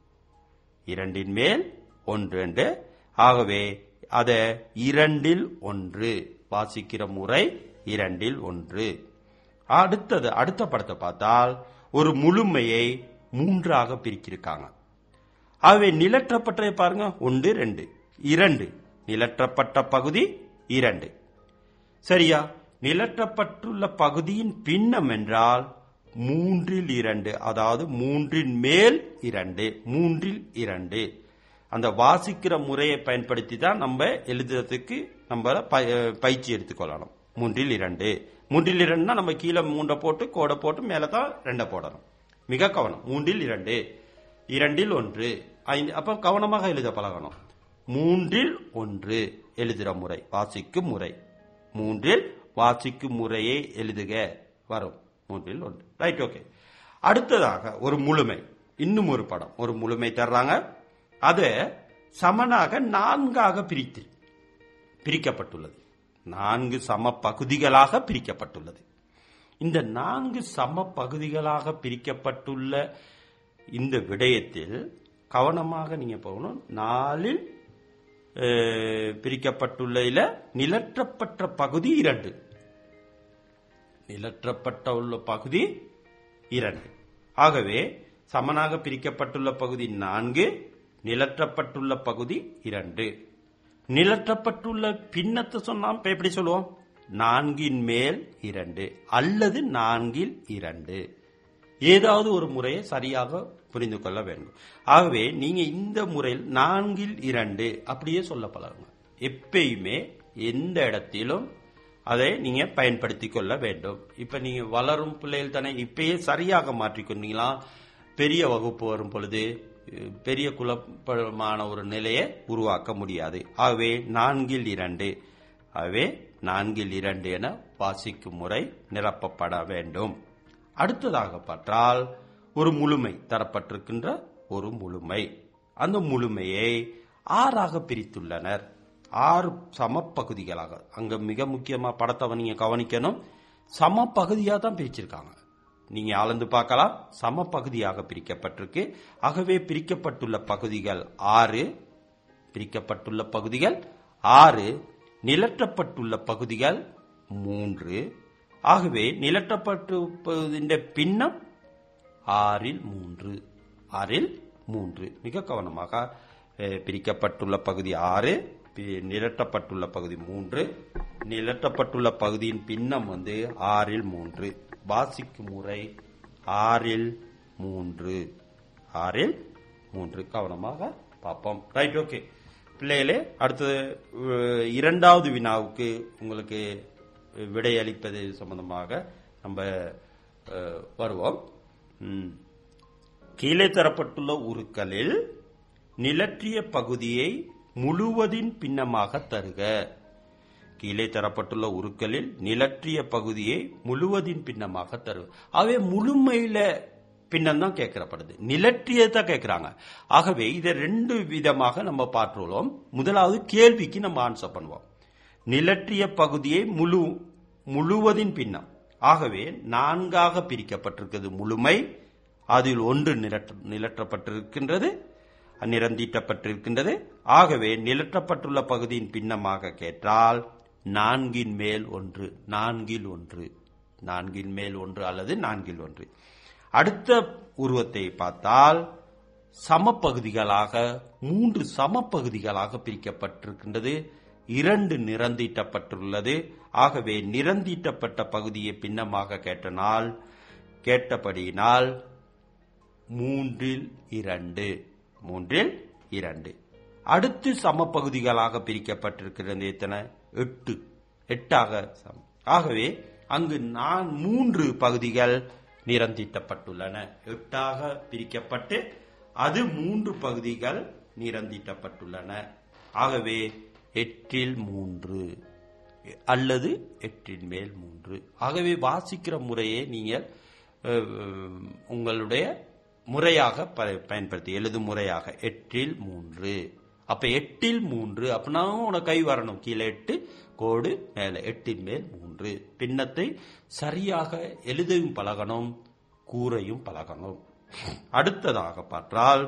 இரண்டின் மேல் ஒன்று என்று ஆகவே அத இரண்டில் ஒன்று வாசிக்கிற முறை இரண்டில் ஒன்று அடுத்தது அடுத்த படத்தை பார்த்தால் ஒரு முழுமையை மூன்றாக பிரிக்கிருக்காங்க ஆகவே நிலற்றப்பட்டதை பாருங்க ஒன்று ரெண்டு இரண்டு நிலற்றப்பட்ட பகுதி இரண்டு சரியா நிலற்றப்பட்டுள்ள பகுதியின் பின்னம் என்றால் மூன்றில் இரண்டு அதாவது மூன்றின் மேல் இரண்டு மூன்றில் இரண்டு அந்த வாசிக்கிற முறையை பயன்படுத்தி தான் நம்ம எழுதுறதுக்கு நம்ம ப- பயிற்சி எடுத்துக்கொள்ளணும் மூன்றில் இரண்டு மூன்றில் இரண்டுனா நம்ம கீழே மூன்றை போட்டு கோடை போட்டு மேல தான் ரெண்டை போடணும் மிக கவனம் மூன்றில் இரண்டு இரண்டில் ஒன்று ஐந்து அப்ப கவனமாக எழுத பழகணும் மூன்றில் ஒன்று எழுதுகிற முறை வாசிக்கும் முறை மூன்றில் வாசிக்கும் முறையை எழுதுக வரும் மூன்றில் ஒன்று ரைட் ஓகே அடுத்ததாக ஒரு முழுமை இன்னும் ஒரு படம் ஒரு முழுமை தர்றாங்க அது சமனாக நான்காக பிரித்து பிரிக்கப்பட்டுள்ளது நான்கு சம பகுதிகளாக பிரிக்கப்பட்டுள்ளது இந்த நான்கு சம பகுதிகளாக பிரிக்கப்பட்டுள்ள இந்த விடயத்தில் கவனமாக நீங்க போகணும் நாலில் அஹ், பிரிக்கப்பட்டுள்ள இதுல நிலற்றப்பட்ட பகுதி இரண்டு நிலற்றப்பட்ட உள்ள பகுதி இரண்டு ஆகவே சமனாக பிரிக்கப்பட்டுள்ள பகுதி நான்கு நிலற்றப்பட்டுள்ள பகுதி இரண்டு நிலற்றப்பட்டுள்ள பின்னத்தை சொன்னா இப்ப எப்படி சொல்லுவோம் நான்கின் மேல் இரண்டு அல்லது நான்கில் இரண்டு ஏதாவது ஒரு முறையை சரியாக புரிந்து கொள்ள வேண்டும் ஆகவே நீங்க இந்த முறையில் நான்கில் இரண்டு அப்படியே சொல்ல பழகுங்க எப்பயுமே எந்த இடத்திலும் அதை நீங்க பயன்படுத்தி கொள்ள வேண்டும் இப்ப நீங்க வளரும் பிள்ளைகள் தானே இப்பயே சரியாக மாற்றிக்கொண்டீங்களா பெரிய வகுப்பு வரும் பொழுது அஹ், பெரிய குழப்பமான ஒரு நிலையை உருவாக்க முடியாது ஆகவே நான்கில் இரண்டு ஆகவே நான்கில் இரண்டு என வாசிக்கும் முறை நிரப்பப்பட வேண்டும் அடுத்ததாக பார்த்தால் ஒரு முழுமை தரப்பட்டிருக்கின்ற ஒரு முழுமை அந்த முழுமையை ஆறாக பிரித்துள்ளனர் ஆறு சமப்பகுதிகளாக அங்க மிக முக்கியமா படத்தை நீங்க கவனிக்கணும் சமப்பகுதியா தான் பிரிச்சிருக்காங்க நீங்க அளந்து பார்க்கலாம் சமப்பகுதியாக பிரிக்கப்பட்டிருக்கு ஆகவே பிரிக்கப்பட்டுள்ள பகுதிகள் ஆறு பிரிக்கப்பட்டுள்ள பகுதிகள் ஆறு நிலற்றப்பட்டுள்ள பகுதிகள் மூன்று ஆகவே நிலற்றப்பட்டு பின்னம் ஆறில் மூன்று ஆறில் மூன்று மிக கவனமாக அஹ், பிரிக்கப்பட்டுள்ள பகுதி ஆறு பி- நிலட்டப்பட்டுள்ள பகுதி மூன்று நிலட்டப்பட்டுள்ள பகுதியின் பின்னம் வந்து ஆறில் மூன்று வாசிக்கும் முறை ஆறில் மூன்று ஆறில் மூன்று கவனமாக பார்ப்போம் ரைட் ஓகே பிள்ளைகளே அடுத்தது அஹ், இரண்டாவது வினாவுக்கு உங்களுக்கு விடையளிப்பது சம்பந்தமாக நம்ம அஹ், வருவோம் ம். கீழே தரப்பட்டுள்ள உருக்களில் நிலற்றிய பகுதியை முழுவதின் பின்னமாக தருக கீழே தரப்பட்டுள்ள உருக்களில் நிலற்றிய பகுதியை முழுவதின் பின்னமாக தருக அவை முழுமையில பின்னம் தான் கேட்கப்படுது நிலற்றியதான் கேட்கிறாங்க ஆகவே இதை ரெண்டு விதமாக நம்ம பார்த்துள்ளோம் முதலாவது கேள்விக்கு நம்ம ஆன்சர் பண்ணுவோம் நிலற்றிய பகுதியை முழு முழுவதின் பின்னம் ஆகவே நான்காக பிரிக்கப்பட்டிருக்கிறது முழுமை அதில் ஒன்று நிலற்ற நிலற்றப்பட்டிருக்கின்றது நிறந்தீட்டப்பட்டிருக்கின்றது ஆகவே நிலற்றப்பட்டுள்ள பகுதியின் பின்னமாக கேட்டால் நான்கின் மேல் ஒன்று நான்கில் ஒன்று நான்கின் மேல் ஒன்று அல்லது நான்கில் ஒன்று அடுத்த உருவத்தை பார்த்தால் சமப்பகுதிகளாக மூன்று சமப்பகுதிகளாக பிரிக்கப்பட்டிருக்கின்றது இரண்டு நிறந்தீட்டப்பட்டுள்ளது ஆகவே நிறந்தீட்டப்பட்ட பகுதியை பின்னமாக கேட்டனால் கேட்டபடியினால் மூன்றில் இரண்டு மூன்றில் இரண்டு அடுத்து சமப்பகுதிகளாக பிரிக்கப்பட்டிருக்கிறது எத்தனை எட்டு எட்டாக சமம் ஆகவே அங்கு நான் மூன்று பகுதிகள் நிறந்தீட்டப்பட்டுள்ளன எட்டாக பிரிக்கப்பட்டு அது மூன்று பகுதிகள் நிறந்தீட்டப்பட்டுள்ளன ஆகவே எட்டில் மூன்று அல்லது எட்டின் மேல் மூன்று ஆகவே வாசிக்கிற முறையை நீங்கள் அஹ், உங்களுடைய முறையாக ப- பயன்படுத்தி எழுதும் முறையாக எட்டில் மூன்று அப்ப எட்டில் மூன்று அப்படின்னா உனக்கு கை வரணும் கீழே எட்டு கோடு மேல எட்டின் மேல் மூன்று பின்னத்தை சரியாக எழுதவும் பழகணும் கூறையும் பழகணும் அடுத்ததாக பார்த்தால்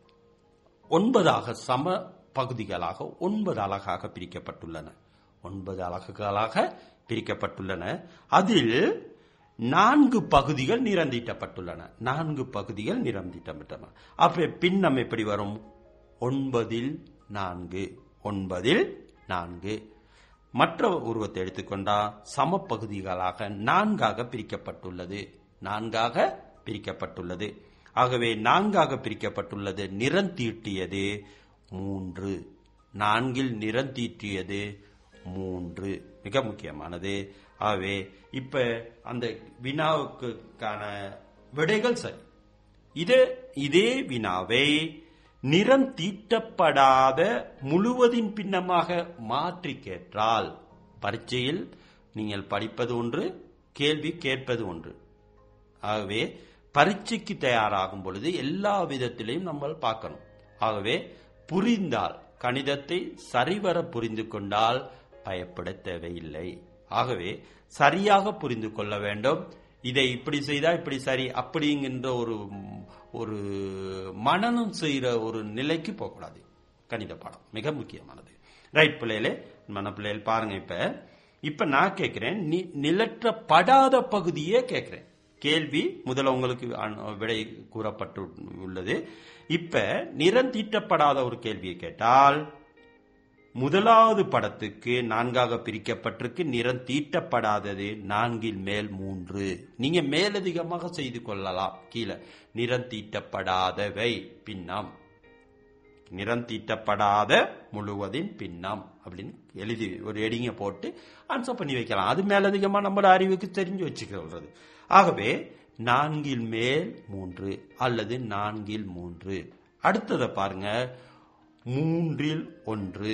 ஒன்பதாக சம பகுதிகளாக ஒன்பது அலகாக பிரிக்கப்பட்டுள்ளன ஒன்பது அலகுகளாக பிரிக்கப்பட்டுள்ளன அதில் நான்கு பகுதிகள் நிறந்தீட்டப்பட்டுள்ளன நான்கு பகுதிகள் நிறந்தீட்டப்பட்டன அப்ப பின்னம் எப்படி வரும் ஒன்பதில் நான்கு ஒன்பதில் நான்கு மற்ற உருவத்தை எடுத்துக்கொண்டா சமப்பகுதிகளாக நான்காக பிரிக்கப்பட்டுள்ளது நான்காக பிரிக்கப்பட்டுள்ளது ஆகவே நான்காக பிரிக்கப்பட்டுள்ளது நிறந்தீட்டியது மூன்று நான்கில் நிறந்தீட்டியது மூன்று மிக முக்கியமானது ஆகவே இப்ப அந்த வினாவுக்கான விடைகள் சரி இது இதே வினாவை நிறம் தீட்டப்படாத முழுவதின் பின்னமாக மாற்றி கேட்டால் பரீட்சையில் நீங்கள் படிப்பது ஒன்று கேள்வி கேட்பது ஒன்று ஆகவே பரீட்சைக்கு தயாராகும் பொழுது எல்லா விதத்திலையும் நம்ம பார்க்கணும் ஆகவே புரிந்தால் கணிதத்தை சரிவர புரிந்து கொண்டால் பயப்பட தேவையில்லை ஆகவே சரியாக புரிந்து கொள்ள வேண்டும் இதை இப்படி செய்தா இப்படி சரி அப்படிங்கின்ற ஒரு ஒரு மனநம் செய்யற ஒரு நிலைக்கு போகக்கூடாது கணித பாடம் மிக முக்கியமானது ரைட் பிள்ளைகளே மன பிள்ளைகள் பாருங்க இப்ப இப்ப நான் கேட்கிறேன் நி- நிலற்றப்படாத பகுதியே கேட்கிறேன் கேள்வி முதல்ல உங்களுக்கு அன்- விடை கூறப்பட்டு உள்ளது இப்ப நிறம் தீட்டப்படாத ஒரு கேள்வியை கேட்டால் முதலாவது படத்துக்கு நான்காக பிரிக்கப்பட்டிருக்கு நிறம் தீட்டப்படாதது நான்கில் மேல் மூன்று நீங்க மேலதிகமாக செய்து கொள்ளலாம் கீழே நிறம் தீட்டப்படாதவை பின்னம் நிறம் தீட்டப்படாத முழுவதின் பின்னம் அப்படின்னு எழுதி ஒரு எடிங்க போட்டு ஆன்சர் பண்ணி வைக்கலாம் அது மேலதிகமா நம்மளோட அறிவுக்கு தெரிஞ்சு வச்சுக்கிறது ஆகவே நான்கில் மேல் மூன்று அல்லது நான்கில் மூன்று அடுத்ததை பாருங்க மூன்றில் ஒன்று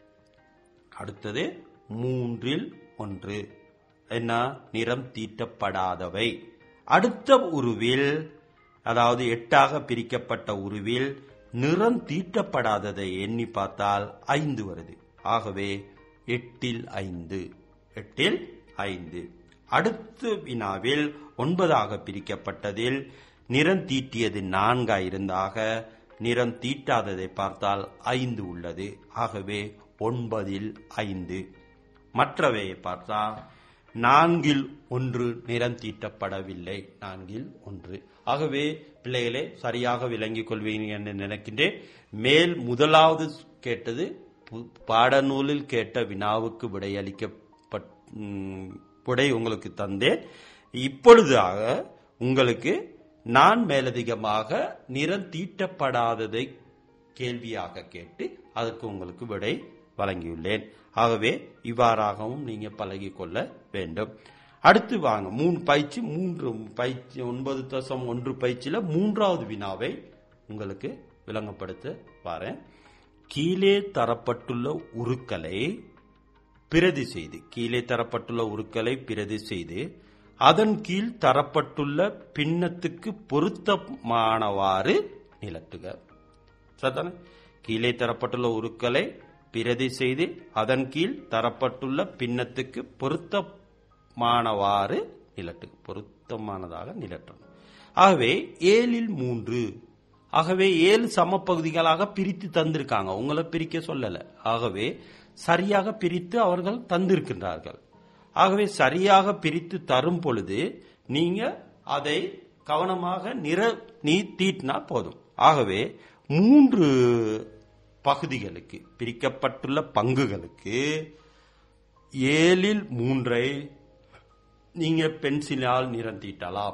அடுத்தது மூன்றில் ஒன்று என்ன நிறம் தீட்டப்படாதவை அடுத்த உருவில் அதாவது எட்டாக பிரிக்கப்பட்ட உருவில் நிறம் தீட்டப்படாததை எண்ணி பார்த்தால் ஐந்து வருது ஆகவே எட்டில் ஐந்து எட்டில் ஐந்து அடுத்த வினாவில் ஒன்பதாக பிரிக்கப்பட்டதில் நிறம் தீட்டியது நான்காய் இருந்தாக நிறம் தீட்டாததை பார்த்தால் ஐந்து உள்ளது ஆகவே ஒன்பதில் ஐந்து மற்றவையை பார்த்தா நான்கில் ஒன்று நிறம் தீட்டப்படவில்லை நான்கில் ஒன்று ஆகவே பிள்ளைகளே சரியாக விளங்கிக் கொள்வீங்க என்று நினைக்கின்றேன் மேல் முதலாவது கேட்டது பு- பாடநூலில் கேட்ட வினாவுக்கு விடையளிக்கப்பட் ம், விடை உங்களுக்கு தந்தேன் இப்பொழுதாக உங்களுக்கு நான் மேலதிகமாக நிறம் தீட்டப்படாததை கேள்வியாக கேட்டு அதற்கு உங்களுக்கு விடை வழங்கியுள்ளேன் ஆகவே இவ்வாறாகவும் நீங்க பழகிக் கொள்ள வேண்டும் அடுத்து வாங்க மூணு பயிற்சி மூன்று பயிற்சி ஒன்பது தசம் ஒன்று பயிற்சியில மூன்றாவது வினாவை உங்களுக்கு விளங்கப்படுத்த வரேன் கீழே தரப்பட்டுள்ள உருக்களை பிரதி செய்து கீழே தரப்பட்டுள்ள உருக்களை பிரதி செய்து அதன் கீழ் தரப்பட்டுள்ள பின்னத்துக்கு பொருத்தமானவாறு நிலட்டுக சரிதானே கீழே தரப்பட்டுள்ள உருக்களை பிரதி செய்து அதன் கீழ் தரப்பட்டுள்ள பின்னத்துக்கு பொருத்தமானவாறு நிலட்டு பொருத்தமானதாக நிலட்டணும் ஆகவே ஏழில் மூன்று ஆகவே ஏழு சமப்பகுதிகளாக பிரித்து தந்திருக்காங்க உங்களை பிரிக்க சொல்லல ஆகவே சரியாக பிரித்து அவர்கள் தந்திருக்கின்றார்கள் ஆகவே சரியாக பிரித்து தரும் பொழுது நீங்க அதை கவனமாக நிற நீ தீட்டினா போதும் ஆகவே மூன்று பகுதிகளுக்கு பிரிக்கப்பட்டுள்ள பங்குகளுக்கு ஏழில் மூன்றை நீங்க பென்சிலால் நிறம் தீட்டலாம்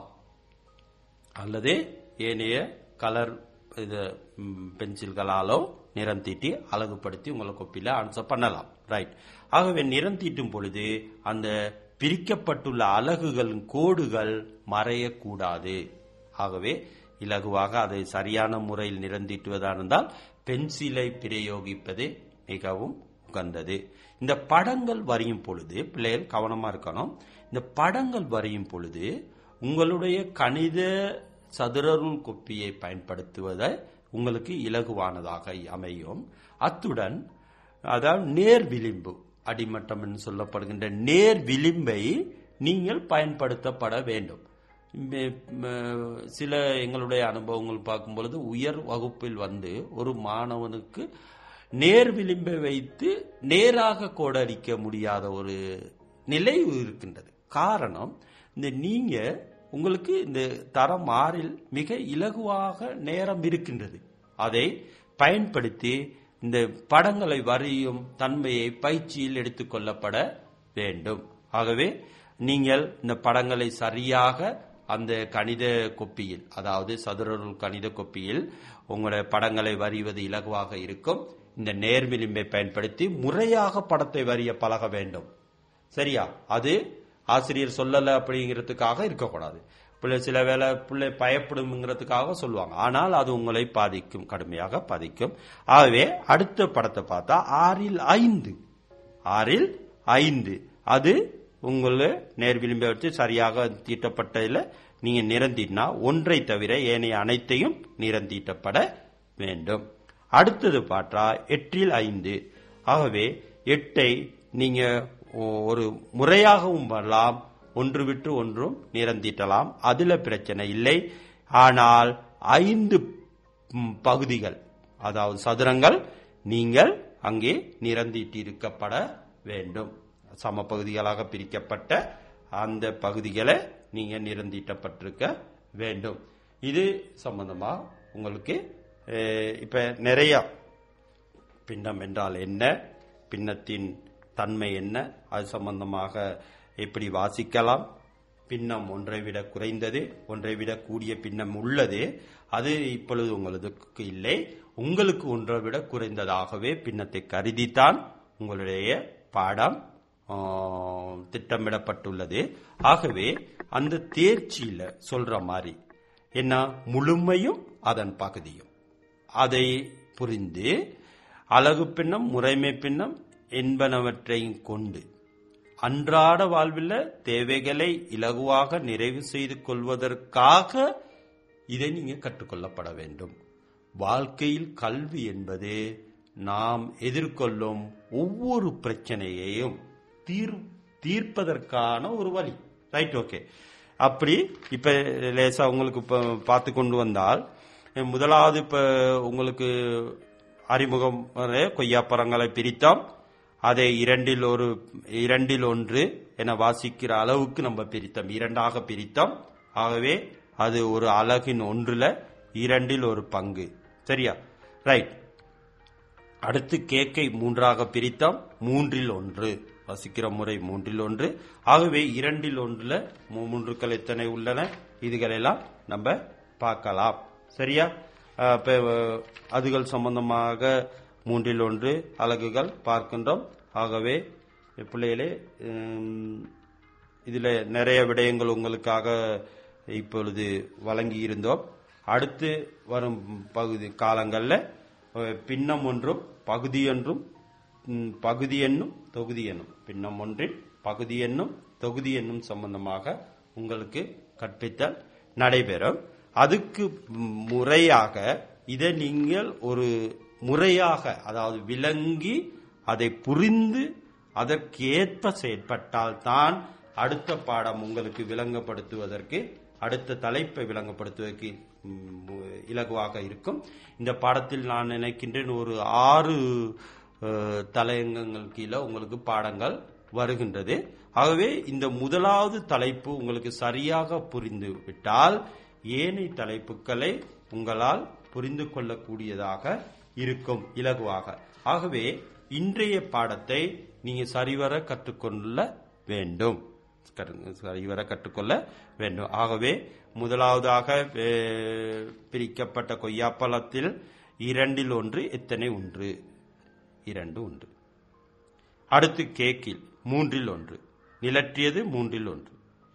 அல்லது ஏனைய கலர் இது ம், பென்சில்களாலோ நிறம் தீட்டி அழகுபடுத்தி உங்களை கொப்பில ஆன்சர் பண்ணலாம் ரைட் ஆகவே நிறம் தீட்டும் பொழுது அந்த பிரிக்கப்பட்டுள்ள அலகுகளின் கோடுகள் மறையக்கூடாது ஆகவே இலகுவாக அதை சரியான முறையில் நிறம் தீட்டுவதா இருந்தால் பென்சிலை பிரயோகிப்பது மிகவும் உகந்தது இந்த படங்கள் வரையும் பொழுது பிள்ளைகள் கவனமா இருக்கணும் இந்த படங்கள் வரையும் பொழுது உங்களுடைய கணித சதுரருள் கொப்பியை பயன்படுத்துவதை உங்களுக்கு இலகுவானதாக அமையும் அத்துடன் அதாவது நேர் விளிம்பு அடிமட்டம் என்று சொல்லப்படுகின்ற நேர் விளிம்பை நீங்கள் பயன்படுத்தப்பட வேண்டும் மே- ம- சில எங்களுடைய அனுபவங்கள் பார்க்கும் பொழுது உயர் வகுப்பில் வந்து ஒரு மாணவனுக்கு நேர் விளிம்பை வைத்து நேராக கோடடிக்க முடியாத ஒரு நிலை இருக்கின்றது காரணம் இந்த நீங்க உங்களுக்கு இந்த தரம் ஆறில் மிக இலகுவாக நேரம் இருக்கின்றது அதை பயன்படுத்தி இந்த படங்களை வரையும் தன்மையை பயிற்சியில் எடுத்துக்கொள்ளப்பட வேண்டும் ஆகவே நீங்கள் இந்த படங்களை சரியாக அந்த கணித கொப்பியில் அதாவது சதுரருள் கணித கொப்பியில் உங்களுடைய படங்களை வரைவது இலகுவாக இருக்கும் இந்த நேர்விளிம்பை பயன்படுத்தி முறையாக படத்தை வரைய பழக வேண்டும் சரியா அது ஆசிரியர் சொல்லல அப்படிங்கிறதுக்காக இருக்கக்கூடாது பிள்ளை சில வேளை பிள்ளை பயப்படும்ங்கிறதுக்காக சொல்லுவாங்க ஆனால் அது உங்களை பாதிக்கும் கடுமையாக பாதிக்கும் ஆகவே அடுத்த படத்தை பார்த்தா ஆறில் ஐந்து ஆறில் ஐந்து அது உங்களை நேர் விளிம்பை வச்சு சரியாக தீட்டப்பட்டதில் நீங்க நிறந்தீட்டினா ஒன்றை தவிர ஏனைய அனைத்தையும் நிறந்தீட்டப்பட வேண்டும் அடுத்தது பார்த்தா எட்டில் ஐந்து ஆகவே எட்டை நீங்க ஒ- ஒரு முறையாகவும் வரலாம் ஒன்று விட்டு ஒன்றும் நிறந்தீட்டலாம் அதுல பிரச்சனை இல்லை ஆனால் ஐந்து ம், பகுதிகள் அதாவது சதுரங்கள் நீங்கள் அங்கே நிறந்தீட்டிருக்கப்பட வேண்டும் சம பகுதிகளாக பிரிக்கப்பட்ட அந்த பகுதிகளை நீங்க நிறந்தீட்டப்பட்டிருக்க வேண்டும் இது சம்பந்தமா உங்களுக்கு அஹ், இப்ப நிறைய பிண்டம் என்றால் என்ன பின்னத்தின் தன்மை என்ன அது சம்பந்தமாக எப்படி வாசிக்கலாம் பின்னம் ஒன்றை விட குறைந்தது ஒன்றை விட கூடிய பின்னம் உள்ளது அது இப்பொழுது உங்களுக்கு இல்லை உங்களுக்கு ஒன்றை விட குறைந்ததாகவே பின்னத்தை கருதித்தான் உங்களுடைய பாடம் ஆ, திட்டமிடப்பட்டுள்ளது ஆகவே அந்த தேர்ச்சியில சொல்ற மாதிரி என்ன முழுமையும் அதன் பகுதியும் அதை புரிந்து அழகு பின்னம் முறைமை பின்னம் என்பனவற்றையும் கொண்டு அன்றாட வாழ்வில் தேவைகளை இலகுவாக நிறைவு செய்து கொள்வதற்காக இதை நீங்க கற்றுக்கொள்ளப்பட வேண்டும் வாழ்க்கையில் கல்வி என்பது நாம் எதிர்கொள்ளும் ஒவ்வொரு பிரச்சனையையும் தீர் தீர்ப்பதற்கான ஒரு வழி ரைட் ஓகே அப்படி இப்ப லேசா உங்களுக்கு இப்ப பார்த்து கொண்டு வந்தால் முதலாவது இப்ப உங்களுக்கு அறிமுகம் வரை கொய்யாப்பழங்களை பிரித்தோம் அதை இரண்டில் ஒரு இரண்டில் ஒன்று என வாசிக்கிற அளவுக்கு நம்ம பிரித்தோம் இரண்டாக பிரித்தோம் ஆகவே அது ஒரு அலகின் ஒன்றுல இரண்டில் ஒரு பங்கு சரியா ரைட் அடுத்து கேக்கை மூன்றாக பிரித்தோம் மூன்றில் ஒன்று வசிக்கிற முறை மூன்றில் ஒன்று ஆகவே இரண்டில் ஒன்றுல மூ- மூன்றுக்கள் எத்தனை உள்ளன இதுகளெல்லாம் நம்ம பார்க்கலாம் சரியா அஹ், இப்ப அஹ், அதுகள் சம்பந்தமாக மூன்றில் ஒன்று அலகுகள் பார்க்கின்றோம் ஆகவே பிள்ளைகளே உம், இதுல நிறைய விடயங்கள் உங்களுக்காக இப்பொழுது வழங்கி இருந்தோம் அடுத்து வரும் பகுதி காலங்கள்ல அஹ், பின்னம் ஒன்றும் பகுதி என்றும் ம், பகுதி என்னும் தொகுதி என்னும் பின்னம் ஒன்றில் பகுதி என்னும் தொகுதி என்னும் சம்பந்தமாக உங்களுக்கு கற்பித்தல் நடைபெறும் அதுக்கு ம், முறையாக இதை நீங்கள் ஒரு முறையாக அதாவது விளங்கி அதை புரிந்து அதற்கேற்ப செயற்பட்டால் தான் அடுத்த பாடம் உங்களுக்கு விளங்கப்படுத்துவதற்கு அடுத்த தலைப்பை விளங்கப்படுத்துவதற்கு ம், இலகுவாக இருக்கும் இந்த பாடத்தில் நான் நினைக்கின்றேன் ஒரு ஆறு அஹ், தலையங்கங்கள் கீழே உங்களுக்கு பாடங்கள் வருகின்றது ஆகவே இந்த முதலாவது தலைப்பு உங்களுக்கு சரியாக புரிந்து விட்டால் ஏனைய தலைப்புகளை உங்களால் புரிந்து கொள்ளக்கூடியதாக இருக்கும் இலகுவாக ஆகவே இன்றைய பாடத்தை நீங்க சரிவர கற்றுக்கொள்ள வேண்டும் கரு- சரிவர கற்றுக்கொள்ள வேண்டும் ஆகவே முதலாவதாக அஹ், பிரிக்கப்பட்ட கொய்யாப்பழத்தில் இரண்டில் ஒன்று எத்தனை ஒன்று இரண்டு உண்டு அடுத்து கேக்கில் மூன்றில் ஒன்று நிலற்றியது மூன்றில் ஒன்று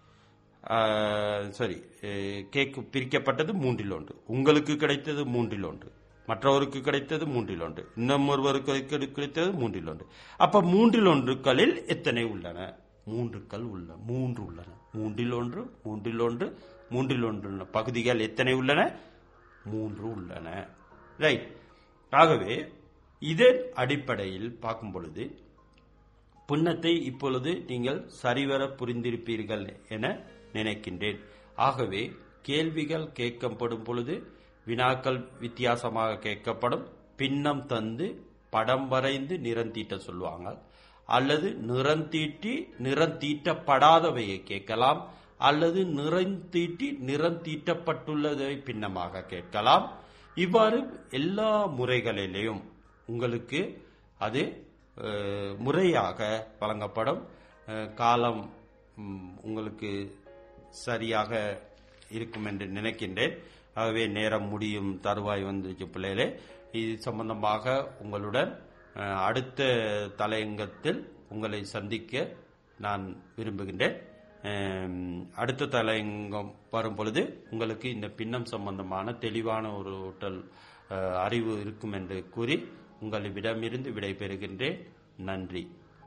சரி கேக்கு பிரிக்கப்பட்டது மூன்றில் ஒன்று உங்களுக்கு கிடைத்தது மூன்றில் ஒன்று மற்றவருக்கு கிடைத்தது மூன்றில் ஒன்று இன்னும் ஒருவருக்கு கிடை- கிடைத்தது மூன்றில் ஒன்று அப்ப மூன்றில் ஒன்றுகளில் எத்தனை உள்ளன மூன்றுக்கள் உள்ள மூன்று உள்ளன மூன்றில் ஒன்று மூன்றில் ஒன்று மூன்றில் ஒன்று உள்ள பகுதிகள் எத்தனை உள்ளன மூன்று உள்ளன ரைட் ஆகவே இதன் அடிப்படையில் பார்க்கும் பொழுது புண்ணத்தை இப்பொழுது நீங்கள் சரிவர புரிந்திருப்பீர்கள் என நினைக்கின்றேன் ஆகவே கேள்விகள் கேட்கப்படும் பொழுது வினாக்கள் வித்தியாசமாக கேட்கப்படும் பின்னம் தந்து படம் வரைந்து நிறந்தீட்ட சொல்லுவாங்க அல்லது நிறந்தீட்டி நிறந்தீட்டப்படாதவையை கேட்கலாம் அல்லது நிறந்தீட்டி நிறந்தீட்டப்பட்டுள்ளதை பின்னமாக கேட்கலாம் இவ்வாறு எல்லா முறைகளிலேயும் உங்களுக்கு அது அஹ், முறையாக வழங்கப்படும் அஹ், காலம் ம், உங்களுக்கு சரியாக இருக்கும் என்று நினைக்கின்றேன் ஆகவே நேரம் முடியும் தருவாய் வந்துச்சு பிள்ளைகளே இது சம்பந்தமாக உங்களுடன் அஹ், அடுத்த தலையங்கத்தில் உங்களை சந்திக்க நான் விரும்புகின்றேன் அஹ், அடுத்த தலையங்கம் வரும் பொழுது உங்களுக்கு இந்த பின்னம் சம்பந்தமான தெளிவான ஒரு ஊட்டல் அஹ், அறிவு இருக்கும் என்று கூறி உங்களிடமிருந்து விடைபெறுகின்றேன் நன்றி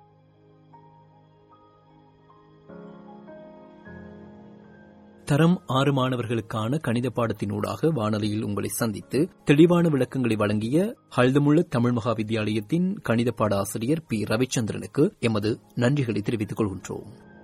தரம் ஆறு மாணவர்களுக்கான கணித பாடத்தினூடாக வானொலியில் உங்களை சந்தித்து தெளிவான விளக்கங்களை வழங்கிய ஹல்தமுள்ள தமிழ் மகா வித்தியாலயத்தின் கணித பாட ஆசிரியர் பி ரவிச்சந்திரனுக்கு எமது நன்றிகளை தெரிவித்துக் கொள்கின்றோம்